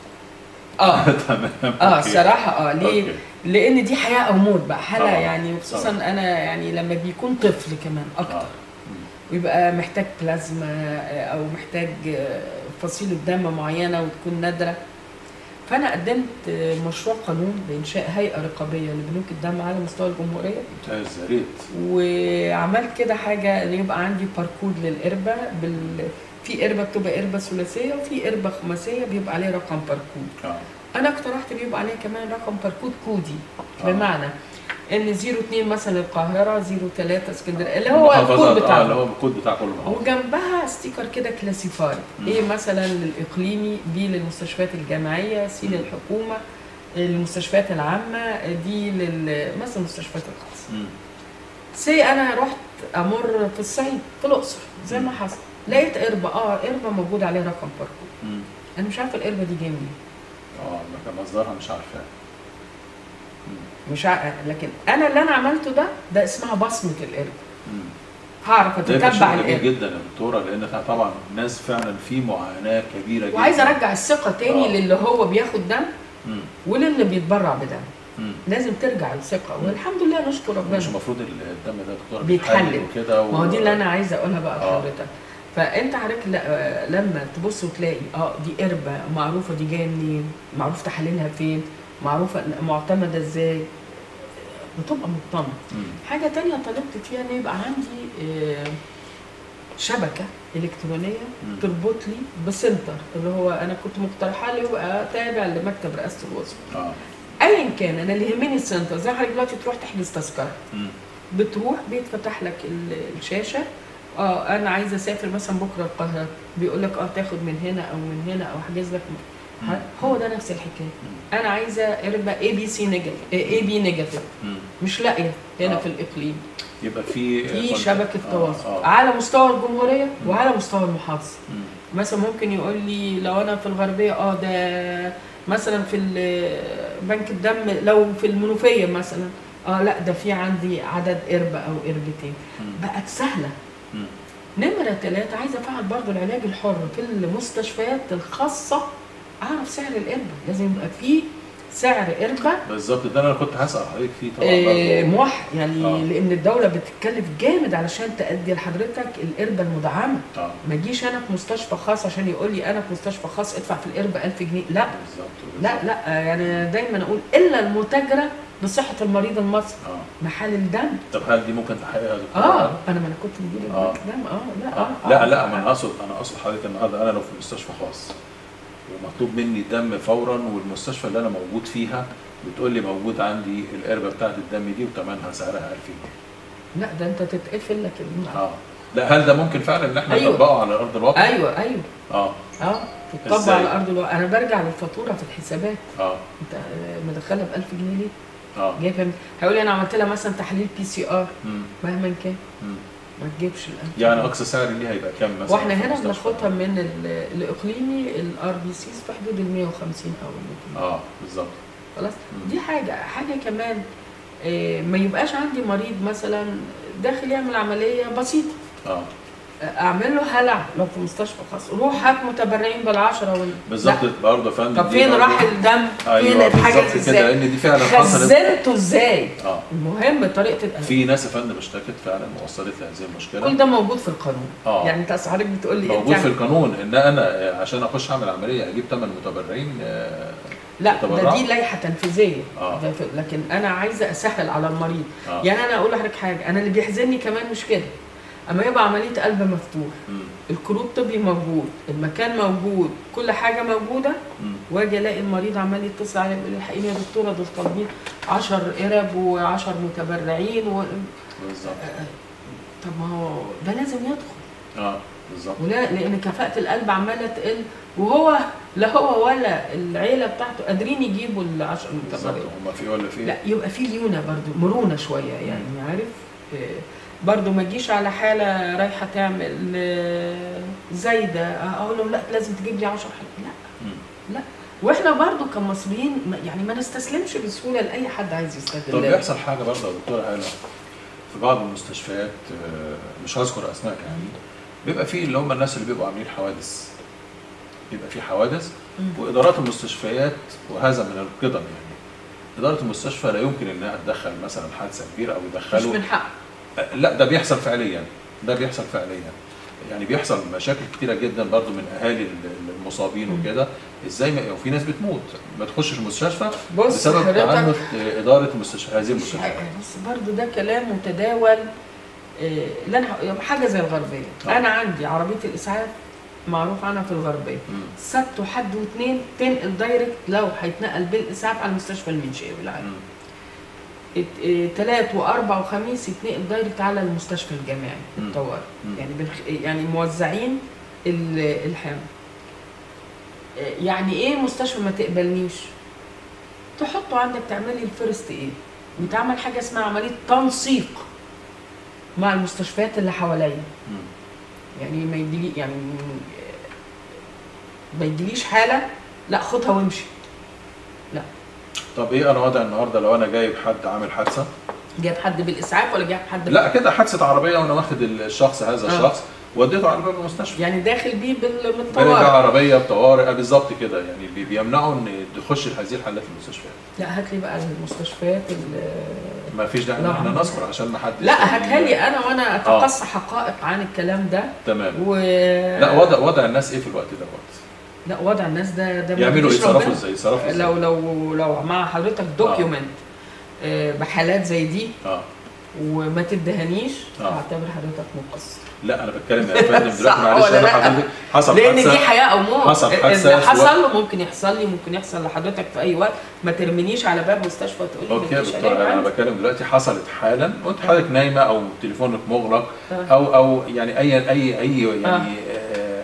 اه تمام اه أوكي. الصراحه اه ليه؟ أوكي. لان دي حياه او موت بقى حاله طبعاً. يعني وخصوصا طبعاً. انا يعني لما بيكون طفل كمان اكتر آه. ويبقى محتاج بلازما آه، او محتاج آه، فصيله دم معينه وتكون نادره فانا قدمت آه، مشروع قانون بانشاء هيئه رقابيه لبنوك الدم على مستوى الجمهوريه ممتاز يا ريت وعملت كده حاجه ان يبقى عندي باركود للقربه بال... في قربه بتبقى قربه ثلاثيه وفي قربه خماسيه بيبقى عليها رقم باركود اه انا اقترحت بيبقى عليه كمان رقم باركود كودي آه. بمعنى ان 02 مثلا القاهره 03 اسكندريه اللي هو المحافظات، الكود اه اللي بتاعنا هو الكود بتاع كل محافظه وجنبها ستيكر كده كلاسيفاي مم. ايه مثلا للاقليمي بي للمستشفيات الجامعيه سي مم. للحكومه المستشفيات العامه دي لل مثلا المستشفيات الخاصه مم. سي انا رحت امر في الصعيد في الاقصر زي ما حصل لقيت قربه اه قربه موجود عليها رقم باركود مم. انا مش عارفه القربه دي جايه منين اه لكن مصدرها مش عارفاه مم. مش عارفه لكن انا اللي انا عملته ده ده اسمها بصمه القربه مم. هعرف ده يبقى اتتبع شيء جميل القربه جدا يا دكتوره لان إحنا طبعا الناس فعلا في معاناه كبيره جدا وعايزه ارجع الثقه تاني آه. للي هو بياخد دم مم. وللي بيتبرع بدم مم. لازم ترجع الثقه والحمد لله نشكر ربنا مش المفروض الدم ده يا دكتوره بيتحلل. بيتحلل وكده و... ما هو دي اللي انا عايزه اقولها بقى آه. لحضرتك فانت حضرتك لا- لما تبص وتلاقي اه دي قربه معروفه دي جايه منين معروف تحاليلها فين معروفه معتمده ازاي بتبقى مطمن مم. حاجه تانية طلبت فيها ان يبقى عندي آه، شبكه الكترونيه مم. تربط لي بسنتر اللي هو انا كنت مقترحه لي يبقى تابع لمكتب رئاسه الوزراء اه ايا كان انا اللي يهمني السنتر زي حضرتك دلوقتي تروح تحجز تذكره مم. بتروح بيتفتح لك ال- الشاشه اه انا عايزه اسافر مثلا بكره القاهره بيقول لك اه تاخد من هنا او من هنا او احجز لك من مم. هو ده نفس الحكايه مم. انا عايزه اربع اي بي سي نيجاتيف اي بي نيجاتيف مم. مش لاقيه هنا آه. في الاقليم يبقى في في كنت- شبكه آه، تواصل آه. على مستوى الجمهوريه مم. وعلى مستوى المحافظه مم. مثلا ممكن يقول لي لو انا في الغربيه اه ده مثلا في ال- بنك الدم لو في المنوفيه مثلا اه لا ده في عندي عدد قربه او قربتين مم. بقت سهله مم. نمرة ثلاثة عايزة أفعل برضو العلاج الحر في المستشفيات الخاصة أعرف سعر القربة لازم يبقى فيه سعر قربة بالظبط ده انا كنت هسال حضرتك فيه طبعا آه، برضه. موحد يعني آه. لأن الدولة بتتكلف جامد علشان تأدي لحضرتك القربة المدعمة اه ما اجيش أنا في مستشفى خاص عشان يقول لي أنا في مستشفى خاص ادفع في القربة 1000 جنيه لا بالظبط لا بالظبط. لا يعني دايما أقول إلا المتاجرة بصحة المريض المصري اه محل الدم طب هل دي ممكن تحققها يا دكتور؟ اه انا ما انا كنت موجوده آه. في الدم اه لا آه. اه لا آه. لا ما انا اقصد انا اقصد حضرتك النهارده انا لو في مستشفى خاص ومطلوب مني دم فورا والمستشفى اللي انا موجود فيها بتقول لي موجود عندي القربه بتاعت الدم دي وثمنها سعرها 1000 جنيه لا ده انت تتقفل لك ال- اه لا هل ده ممكن فعلا ان احنا أيوة. نطبقه على ارض الواقع؟ ايوه ايوه اه اه تطبق إزاي؟ على ارض الواقع انا برجع للفاتوره في الحسابات اه انت آه، مدخلها ب 1000 جنيه ليه؟ اه جايبها من- هيقول لي انا عملت لها مثلا تحليل بي سي ار مم. مهما كان مم. ما تجيبش الانتي يعني اقصى سعر ليه هيبقى كام مثلا واحنا في هنا المستشفى؟ بناخدها من ال- الاقليمي الار بي سيز في حدود ال 150 او ال 200 اه بالظبط خلاص مم. دي حاجه حاجه كمان آه، ما يبقاش عندي مريض مثلا داخل يعمل عمليه بسيطه اه اعمل له هلع لو في مستشفى خاص روح هات متبرعين بالعشره وال... بالظبط لا. برضه يا فندم طب دي فين برضه- راح الدم؟ فين ايوه الحاجه بالظبط دي كده ازاي؟ لان دي فعلا حصلت خزنته ازاي؟ اه المهم طريقه الأداء. في ناس يا فندم اشتكت فعلا ووصلت لهذه كل المشكله ده موجود في القانون اه يعني انت حضرتك بتقول لي موجود انت في القانون ان انا آه، عشان اخش اعمل عمليه اجيب ثمان متبرعين آه، لا ده تبرع؟ دي لائحه تنفيذيه آه. ده في- لكن انا عايزه اسهل على المريض اه يعني انا اقول لحضرتك حاجه انا اللي بيحزنني كمان مش كده اما يبقى عمليه قلب مفتوح مم. الكروب طبي موجود المكان موجود كل حاجه موجوده مم. واجي الاقي المريض عمال يتصل عليا يقول لي الحقيقه يا دكتوره دول طالبين 10 قرب و10 متبرعين و... بالظبط طب ما هو ده لازم يدخل اه بالظبط ولا لان كفاءه القلب عماله تقل وهو لا هو ولا العيله بتاعته قادرين يجيبوا ال 10 بالظبط متبرعين هم في ولا في لا يبقى في ليونه برضو مرونه شويه يعني عارف آه، برضو ما تجيش على حاله رايحه تعمل آه، زايده اقول لهم لا لازم تجيب لي 10 حالات لا مم. لا واحنا برضو كمصريين ما- يعني ما نستسلمش بسهوله لاي حد عايز يستغل طب بيحصل حاجه برضه يا دكتوره هاله في بعض المستشفيات آه، مش هذكر اسماء يعني بيبقى في اللي هم الناس اللي بيبقوا عاملين حوادث بيبقى في حوادث مم. وادارات المستشفيات وهذا من القدم يعني اداره المستشفى لا يمكن انها تدخل مثلا حادثه كبيره او مش يدخلوا من حق آه، لا ده بيحصل فعليا ده بيحصل فعليا يعني بيحصل مشاكل كتيره جدا برضو من اهالي ال- المصابين مم. وكده ازاي ما وفي ناس بتموت ما تخشش المستشفى بص بسبب حضرتك تعنت آه، اداره المستشفى هذه مش المستشفى حاجة، بس برضو ده كلام متداول آه، لا أنا- حاجه زي الغربيه آه. انا عندي عربيه الاسعاف معروف عنها في الغربيه مم. سبت وحد واثنين تنقل دايركت لو هيتنقل بالاسعاف على مستشفى المنشيه بالعالم مم. ات- اه، تلات واربع وخميس يتنقل دايركت على المستشفى الجامعي مم. الطوارئ مم. يعني بنخ... يعني موزعين ال- الحمل اه، يعني ايه مستشفى ما تقبلنيش تحطه عندك تعملي الفيرست ايه ويتعمل حاجه اسمها عمليه تنسيق مع المستشفيات اللي حواليا مم. يعني ما يجيلي يعني ما يجيليش حاله لا خدها وامشي طب ايه انا وضع النهارده لو انا جايب حد عامل حادثه جايب حد بالاسعاف ولا جايب حد لا كده حادثه عربيه وانا واخد الشخص هذا آه. الشخص وديته على باب المستشفى يعني داخل بيه بال- بلد بالطوارئ عربيه بطوارئ آه، بالظبط كده يعني بي- بيمنعوا ان تخش هذه الحالات المستشفيات لا هات لي بقى المستشفيات ال- ما فيش داعي ان لا. احنا نذكر عشان ما حد لا هاتها لي انا وانا اتقصى حقائق عن الكلام ده تمام و لا وضع وضع الناس ايه في الوقت دوت لا وضع الناس ده ده ما يعملوا ايه يرضيش يتصرفوا ربنا. ازاي يتصرفوا ازاي لو لو لو مع حضرتك دوكيومنت بحالات زي دي اه وما تدهنيش آه. هعتبر حضرتك مقصر لا انا بتكلم يا فندم صح دلوقتي معلش ولا انا لا؟ حضرتك حصل لان دي حادثه حياه او موت حصل اللي حادثة في حصل وقت- له ممكن يحصل لي ممكن يحصل لحضرتك في اي وقت ما ترمينيش على باب مستشفى تقول لي اوكي يا مفيش دكتور علاج انا عندي. بتكلم دلوقتي حصلت حالا وانت حضرتك نايمه او تليفونك مغلق آه. او او يعني اي اي اي يعني آه.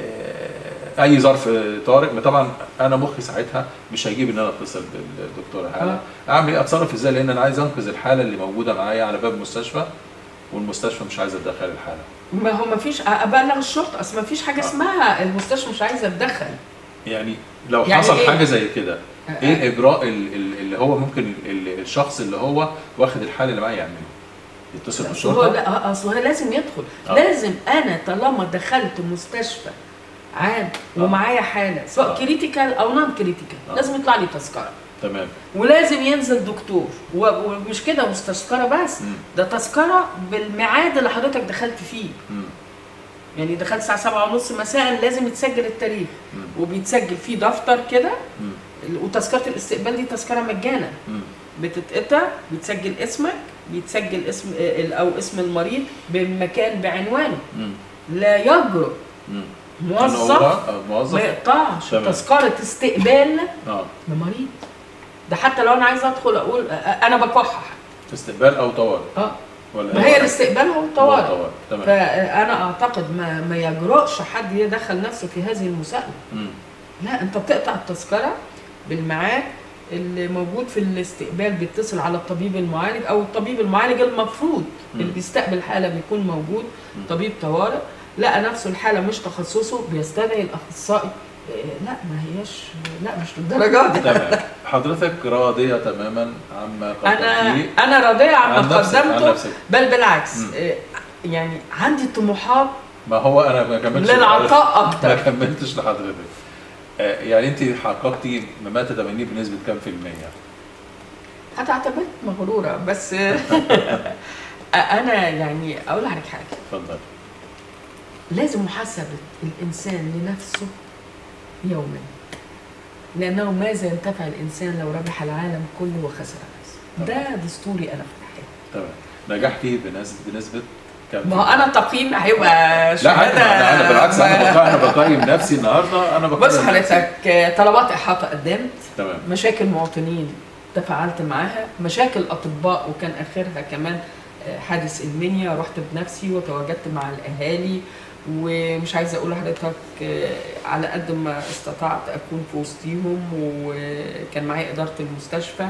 آه اي ظرف طارئ ما طبعا انا مخي ساعتها مش هيجيب ان انا اتصل بالدكتوره هاله اعمل ايه اتصرف ازاي لان انا عايز انقذ الحاله اللي موجوده معايا على باب المستشفى والمستشفى مش عايزه تدخل الحاله ما هو ما فيش ابلغ الشرطه اصل ما فيش حاجه آه. اسمها المستشفى مش عايزه تدخل يعني لو يعني حصل إيه؟ حاجه زي كده آه. ايه الاجراء ال- ال- اللي هو ممكن ال- الشخص اللي هو واخد الحاله اللي معاه يعمله يتصل اصل هو بالشرطه لا اصل هو لازم يدخل آه. لازم انا طالما دخلت مستشفى عام آه. ومعايا حاله سواء آه. كريتيكال او نون كريتيكال آه. لازم يطلع لي تذكره تمام ولازم ينزل دكتور و- ومش كده مش تذكره بس مم. ده تذكره بالميعاد اللي حضرتك دخلت فيه مم. يعني دخلت الساعه 7 ونص مساء لازم يتسجل التاريخ مم. وبيتسجل فيه دفتر كده مم. وتذكره الاستقبال دي تذكره مجانا مم. بتتقطع بيتسجل اسمك بيتسجل اسم او اسم المريض بمكان بعنوانه مم. لا يجرؤ مم. إن هو، موظف آه، ما موظف يقطعش تمام. تذكره استقبال اه لمريض ده حتى لو انا عايزه ادخل اقول آه، انا بكح استقبال او طوارئ اه ولا ما إيه؟ هي الاستقبال هو هو الطوارئ طوارئ تمام فانا اعتقد ما ما يجرؤش حد يدخل نفسه في هذه المساءله مم. لا انت بتقطع التذكره بالميعاد اللي موجود في الاستقبال بيتصل على الطبيب المعالج او الطبيب المعالج المفروض مم. اللي بيستقبل الحاله بيكون موجود مم. طبيب طوارئ لقى نفسه الحاله مش تخصصه بيستدعي الاخصائي إيه، لا ما هياش لا مش للدرجه دي تمام حضرتك راضيه تماما عما انا قدمتيه انا راضيه عما عن نفسك عن قدمته نفسك بل بالعكس مم. إيه، يعني عندي طموحات ما هو انا ما كملتش للعطاء ما اكتر كملتش لحضرتك آه، يعني انت حققتي ما تتمنيه بنسبه كام في الميه؟ هتعتبر مغروره بس انا يعني اقول لحضرتك حاجه اتفضل لازم محاسبة الإنسان لنفسه يوما لأنه ماذا ينتفع الإنسان لو ربح العالم كله وخسر نفسه ده دستوري أنا في الحياة تمام نجحتي بنسبه بنسبه كام ما هو أنا تقييم هيبقى لا عادي، شهادة انا أنا بالعكس انا بقيم انا بقيم نفسي النهارده انا بقيم بص نفسي. حضرتك طلبات إحاطة قدمت تمام مشاكل مواطنين تفاعلت معاها مشاكل أطباء وكان آخرها كمان آه، حادث المنيا رحت بنفسي وتواجدت مع الأهالي ومش عايزه اقول لحضرتك آه، على قد ما استطعت اكون في وسطيهم وكان معايا اداره المستشفى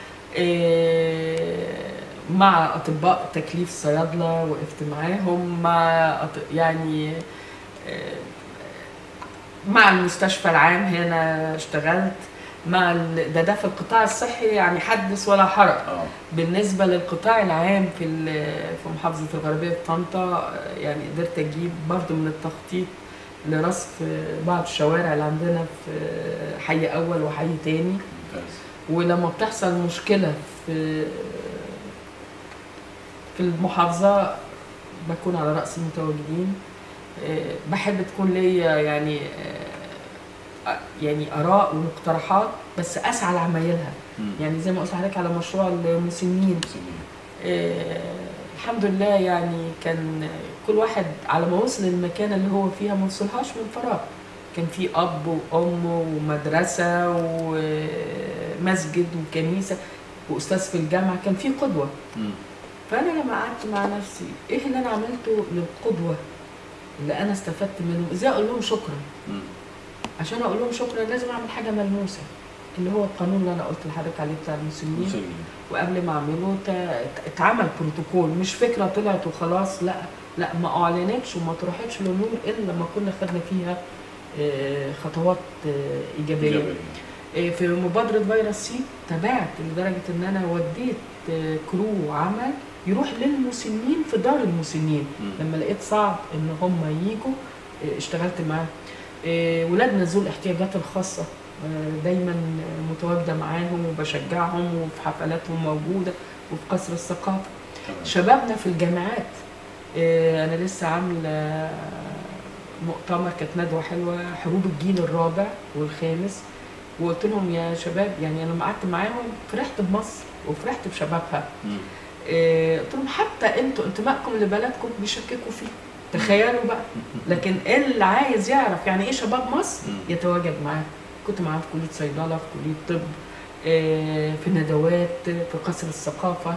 آه، مع اطباء تكليف صيادله وقفت معاهم مع أط- يعني آه، مع المستشفى العام هنا اشتغلت مع ال- ده ده في القطاع الصحي يعني حدث ولا حرج اه بالنسبه للقطاع العام في ال- في محافظه الغربيه في طنطا يعني قدرت اجيب برضه من التخطيط لرصف بعض الشوارع اللي عندنا في حي اول وحي تاني ممتاز ولما بتحصل مشكله في في المحافظه بكون على راس المتواجدين آه، بحب تكون ليا يعني آه، يعني اراء ومقترحات بس اسعى لعمايلها مم. يعني زي ما قلت لحضرتك على مشروع المسنين سنين. آه، الحمد لله يعني كان كل واحد على ما وصل المكان اللي هو فيها ما وصلهاش من فراغ كان في اب وام ومدرسه ومسجد وكنيسه واستاذ في الجامعه كان في قدوه مم. فانا لما قعدت مع نفسي ايه اللي انا عملته للقدوه اللي انا استفدت منه ازاي اقول لهم شكرا مم. عشان اقول لهم شكرا لازم اعمل حاجه ملموسه اللي هو القانون اللي انا قلت لحضرتك عليه بتاع المسنين سنين. وقبل ما اعمله ت- اتعمل بروتوكول مش فكره طلعت وخلاص لا لا ما اعلنتش وما طرحتش للنور الا لما كنا خدنا فيها آه، خطوات آه، ايجابيه إيجابية. آه، في مبادره فيروس سي تابعت لدرجه ان انا وديت آه، كرو عمل يروح للمسنين في دار المسنين مم. لما لقيت صعب ان هم يجوا آه، اشتغلت معاهم آه، ولادنا ذو الاحتياجات الخاصه آه، دايما آه، متواجده معاهم وبشجعهم وفي حفلاتهم موجوده وفي قصر الثقافه تمام. شبابنا في الجامعات آه، انا لسه عامله مؤتمر كانت ندوه حلوه حروب الجيل الرابع والخامس وقلت لهم يا شباب يعني انا لما قعدت معاهم فرحت بمصر وفرحت بشبابها مم. آه، قلت لهم حتى انتوا انتمائكم لبلدكم بيشككوا فيه تخيلوا بقى لكن اللي عايز يعرف يعني ايه شباب مصر مم. يتواجد معاه كنت معاه في كليه صيدله في كليه طب آه، في ندوات في قصر الثقافه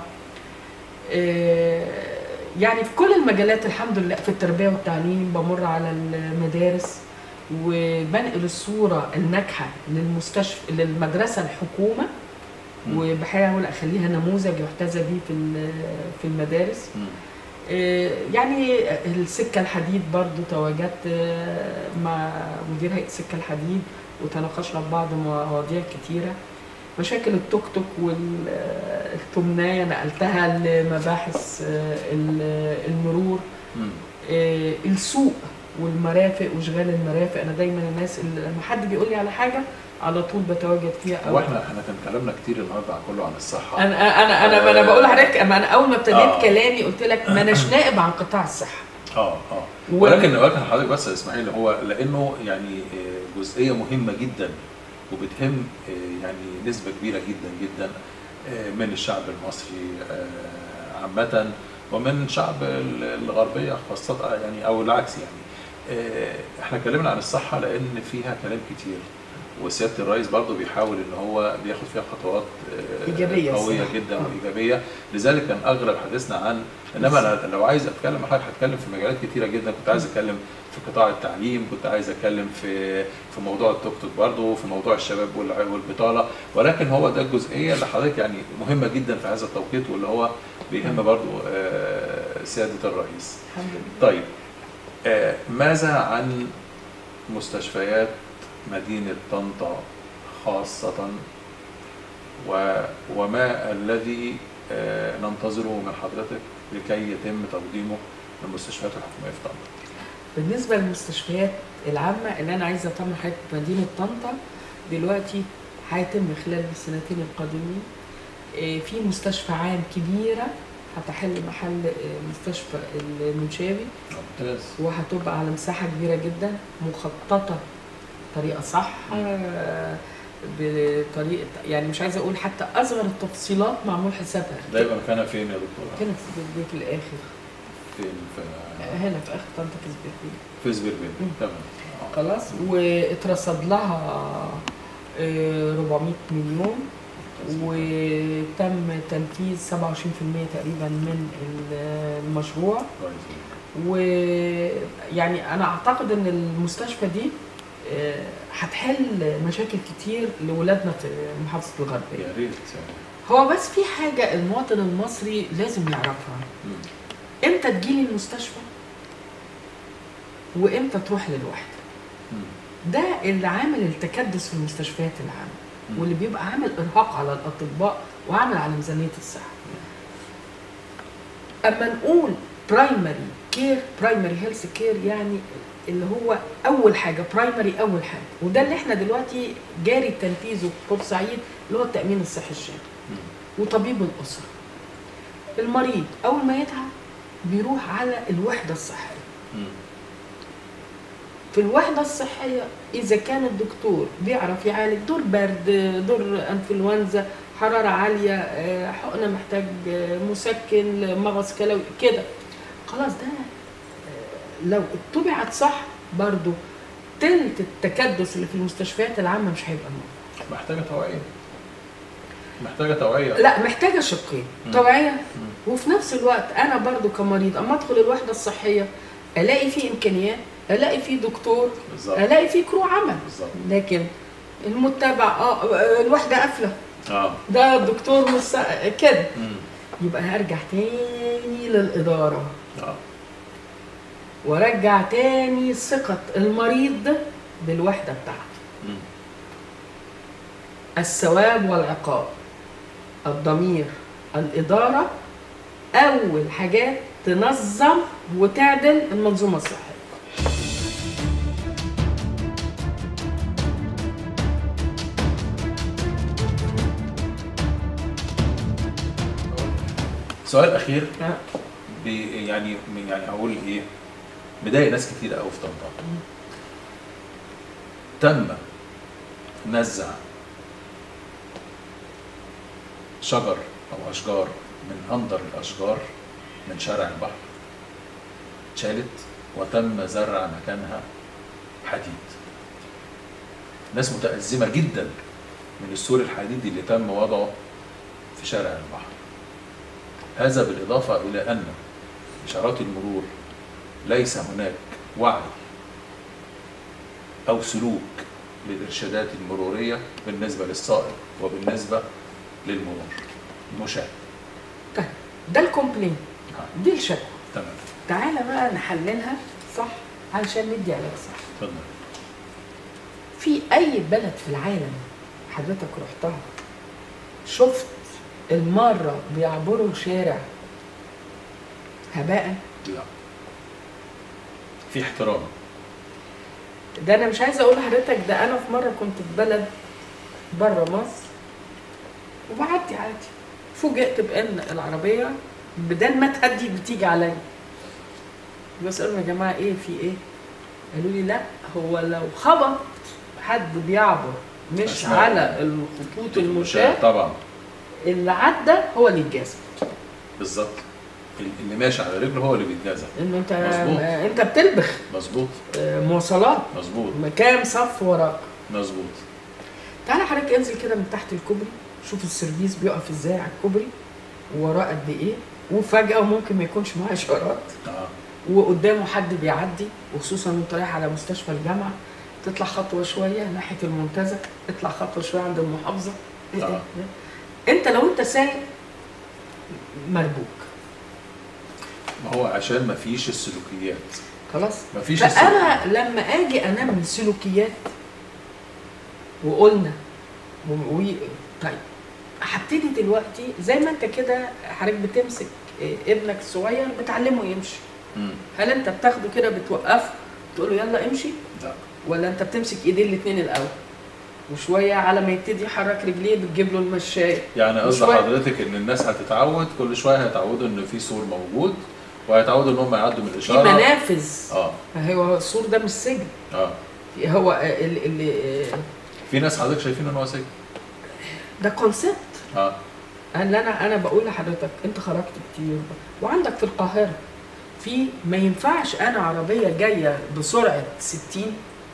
آه، يعني في كل المجالات الحمد لله في التربيه والتعليم بمر على المدارس وبنقل الصوره الناجحه للمستشفى للمدرسه الحكومه مم. وبحاول اخليها نموذج يحتذى به في ال- في المدارس مم. آه، يعني السكه الحديد برضو تواجدت آه، مع مدير هيئه السكه الحديد وتناقشنا في بعض مواضيع كتيره مشاكل التوك توك والثمنايه نقلتها لمباحث آه، ال- المرور مم. آه، السوق والمرافق واشغال المرافق انا دايما الناس اللي لما حد بيقول لي على حاجه على طول بتواجد فيها هو احنا احنا كان كلامنا كتير النهارده عن كله عن الصحه انا انا انا انا بقول لحضرتك اما انا اول ما ابتديت آه. كلامي قلت لك ما اناش نائب عن قطاع الصحه اه اه و- ولكن ولكن حضرتك بس يا اسماعيل هو لانه يعني آه، جزئيه مهمه جدا وبتهم آه، يعني نسبه كبيره جدا جدا آه، من الشعب المصري آه، عامه ومن شعب ال- الغربيه خاصه يعني او العكس يعني آه، احنا اتكلمنا عن الصحه لان فيها كلام كتير وسياده الرئيس برضه بيحاول ان هو بياخد فيها خطوات آه، إيجابية قويه الصراحة. جدا آه. وايجابيه لذلك كان اغلب حديثنا عن انما انا لو عايز اتكلم مع حضرتك هتكلم في مجالات كتيره جدا كنت عايز اتكلم في قطاع التعليم كنت عايز اتكلم في في موضوع التوك توك برضه في موضوع الشباب والع- والبطاله ولكن هو ده الجزئيه اللي حضرتك يعني مهمه جدا في هذا التوقيت واللي هو بيهم برضه آه، سياده الرئيس الحمد لله طيب آه، ماذا عن مستشفيات مدينة طنطا خاصة و- وما الذي آه، ننتظره من حضرتك لكي يتم تقديمه للمستشفيات الحكومية في طنطا؟ بالنسبه للمستشفيات العامه اللي انا عايزه اطمح حضرتك مدينه طنطا دلوقتي هيتم خلال السنتين القادمين آه، في مستشفى عام كبيره هتحل محل آه، مستشفى المنشاوي ممتاز وهتبقى على مساحه كبيره جدا مخططه بطريقه صح آه، بطريقه يعني مش عايزه اقول حتى اصغر التفصيلات معمول حسابها ده يبقى مكانها فين يا دكتورة؟ هنا في البيت الاخر فين في هنا في اخر طنطا في البيت في سبيربين مم. تمام آه. خلاص واترصد لها آه، 400 مليون وتم تنفيذ 27% تقريبا من المشروع كويس ويعني انا اعتقد ان المستشفى دي آه، هتحل مشاكل كتير لولادنا في محافظه الغربيه يا ريت يعني. هو بس في حاجه المواطن المصري لازم يعرفها مم. امتى تجيلي المستشفى وامتى تروح للوحده مم. ده اللي عامل التكدس في المستشفيات العامه مم. واللي بيبقى عامل ارهاق على الاطباء وعامل على ميزانيه الصحه اما نقول برايمري كير برايمري هيلث كير يعني اللي هو اول حاجه برايمري اول حاجه وده اللي احنا دلوقتي جاري تنفيذه في بورسعيد اللي هو التامين الصحي الشامل مم. وطبيب الاسره المريض اول ما يتعب بيروح على الوحده الصحيه مم. في الوحدة الصحية إذا كان الدكتور بيعرف يعالج دور برد دور أنفلونزا حرارة عالية آه، حقنة محتاج آه، مسكن مغص كلوي كده خلاص ده آه، لو اتبعت صح برضو تلت التكدس اللي في المستشفيات العامة مش هيبقى موجود محتاجة توعية محتاجة توعية لا محتاجة شقين مم. توعية مم. وفي نفس الوقت أنا برضو كمريض أما أدخل الوحدة الصحية ألاقي فيه إمكانيات ألاقي فيه دكتور بالظبط الاقي في كرو عمل بالظبط لكن المتبع اه الواحده قافله اه ده الدكتور مس... كده مم. يبقى هرجع تاني للاداره اه وارجع تاني ثقه المريض بالوحده بتاعته مم. الثواب والعقاب الضمير الاداره اول حاجات تنظم وتعدل المنظومه الصحيه سؤال اخير آه. بي- يعني يعني هقول ايه مضايق ناس كتير قوي في طنطا تم نزع شجر او اشجار من اندر الاشجار من شارع البحر اتشالت وتم زرع مكانها حديد ناس متأزمة جدا من السور الحديدي اللي تم وضعه في شارع البحر هذا بالإضافة إلى أن إشارات المرور ليس هناك وعي أو سلوك للإرشادات المرورية بالنسبة للسائق وبالنسبة للمرور المشاة طيب ده الكومبلين نعم. دي الشكوى تمام تعالى بقى نحللها صح علشان ندي علاج صح اتفضل في اي بلد في العالم حضرتك رحتها شفت المارة بيعبروا شارع هباء لا في احترام ده انا مش عايزه اقول لحضرتك ده انا في مره كنت في بلد بره مصر وبعدي عادي فوجئت بان العربيه بدل ما تهدي بتيجي عليا بسألهم يا جماعه ايه في ايه قالوا لي لا هو لو خبط حد بيعبر مش أسمع. على الخطوط المشاة طبعا اللي عدى هو اللي يتجازى بالظبط اللي ماشي على رجله هو اللي بيتجازى انه انت مظبوط. انت بتلبخ مظبوط آه، مواصلات مظبوط كام صف وراك مظبوط تعالى حضرتك انزل كده من تحت الكوبري شوف السيرفيس بيقف ازاي على الكوبري ووراه قد ايه وفجاه وممكن ما يكونش معاه اشارات اه وقدامه حد بيعدي وخصوصا وانت رايح على مستشفى الجامعه تطلع خطوه شويه ناحيه المنتزه اطلع خطوه شويه عند المحافظه إيه آه. ده؟ انت لو انت سايق مربوك ما هو عشان ما فيش السلوكيات خلاص ما فيش السلوكيات فانا لما اجي انمي سلوكيات وقلنا و... و... طيب هبتدي دلوقتي زي ما انت كده حضرتك بتمسك إيه، ابنك الصغير بتعلمه يمشي مم. هل انت بتاخده كده بتوقفه تقول له يلا امشي لا ولا انت بتمسك ايديه الاثنين الاول وشويه على ما يبتدي يحرك رجليه بتجيب له المشايه يعني قصد وشوية- حضرتك ان الناس هتتعود كل شويه هيتعودوا ان في سور موجود وهيتعودوا ان هم يعدوا من في الاشاره منافذ اه هو السور ده مش سجن اه هو ال- ال- في ناس حضرتك شايفين ان هو سجن ده كونسيبت اه اللي انا انا بقول لحضرتك انت خرجت كتير وعندك في القاهره في ما ينفعش انا عربيه جايه بسرعه 60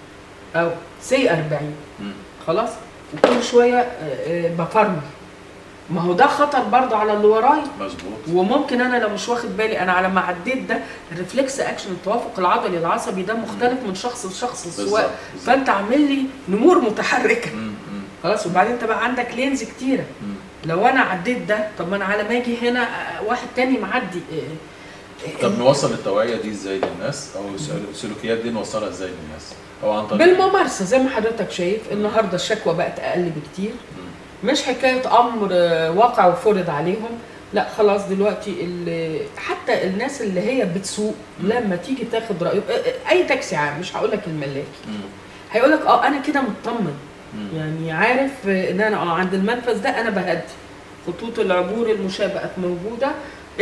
او سي 40 مم. خلاص وكل شويه آه، آه، بفرمل ما هو ده خطر برضه على اللي ورايا مظبوط وممكن انا لو مش واخد بالي انا على ما عديت ده الريفلكس اكشن التوافق العضلي العصبي ده مختلف من شخص لشخص بالظبط السواق بالظبط. فانت عامل لي نمور متحركه مم. مم. خلاص وبعدين انت بقى عندك لينز كتيره مم. لو انا عديت ده طب ما انا على ما اجي هنا آه، واحد تاني معدي آه، آه، طب نوصل التوعيه دي ازاي للناس او السل- السلوكيات دي نوصلها ازاي للناس او عن طريق بالممارسه زي ما حضرتك شايف النهارده الشكوى بقت اقل بكتير مم. مش حكايه امر آه، واقع وفرض عليهم لا خلاص دلوقتي ال- حتى الناس اللي هي بتسوق مم. لما تيجي تاخد رايه آه، آه، اي تاكسي عام مش هقول لك الملاكي مم. هيقول لك اه انا كده مطمن مم. يعني عارف آه، ان انا اه عند المنفذ ده انا بهدي خطوط العبور المشاة بقت موجوده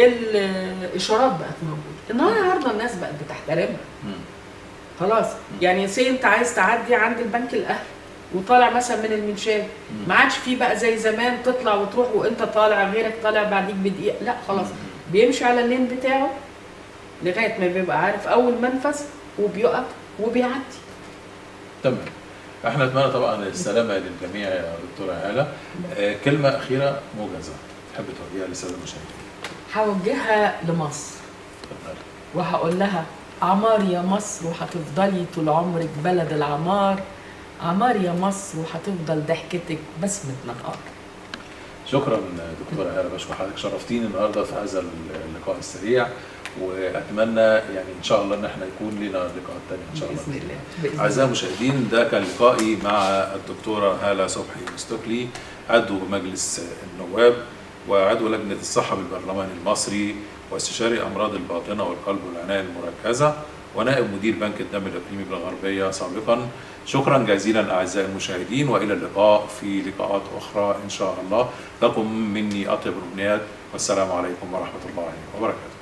الاشارات بقت موجوده النهارده الناس بقت بتحترمها مم. خلاص يعني سي انت عايز تعدي عند البنك الاهلي وطالع مثلا من المنشاه ما عادش فيه بقى زي زمان تطلع وتروح وانت طالع غيرك طالع بعديك بدقيقه لا خلاص بيمشي على اللين بتاعه لغايه ما بيبقى عارف اول منفذ وبيقف وبيعدي تمام احنا نتمنى طبعا السلامه للجميع يا دكتوره هاله آه كلمه اخيره موجزه تحب توجهها للساده المشاهدين هوجهها لمصر اتفضلي. وهقول لها عمار يا مصر وهتفضلي طول عمرك بلد العمار عمار يا مصر وهتفضل ضحكتك بسمة نهار شكرا دكتوره هاله بشكر حضرتك شرفتيني النهارده في هذا اللقاء السريع واتمنى يعني ان شاء الله ان احنا يكون لنا لقاءات ثانيه ان شاء الله باذن الله بإذن أعزائي المشاهدين ده كان لقائي مع الدكتورة هالة صبحي مستقلي عضو مجلس النواب وعضو لجنة الصحة بالبرلمان المصري واستشاري أمراض الباطنة والقلب والعناية المركزة ونائب مدير بنك الدم الإقليمي بالغربية سابقا شكرا جزيلا أعزائي المشاهدين وإلى اللقاء في لقاءات أخرى إن شاء الله لكم مني أطيب الأمنيات والسلام عليكم ورحمة الله وبركاته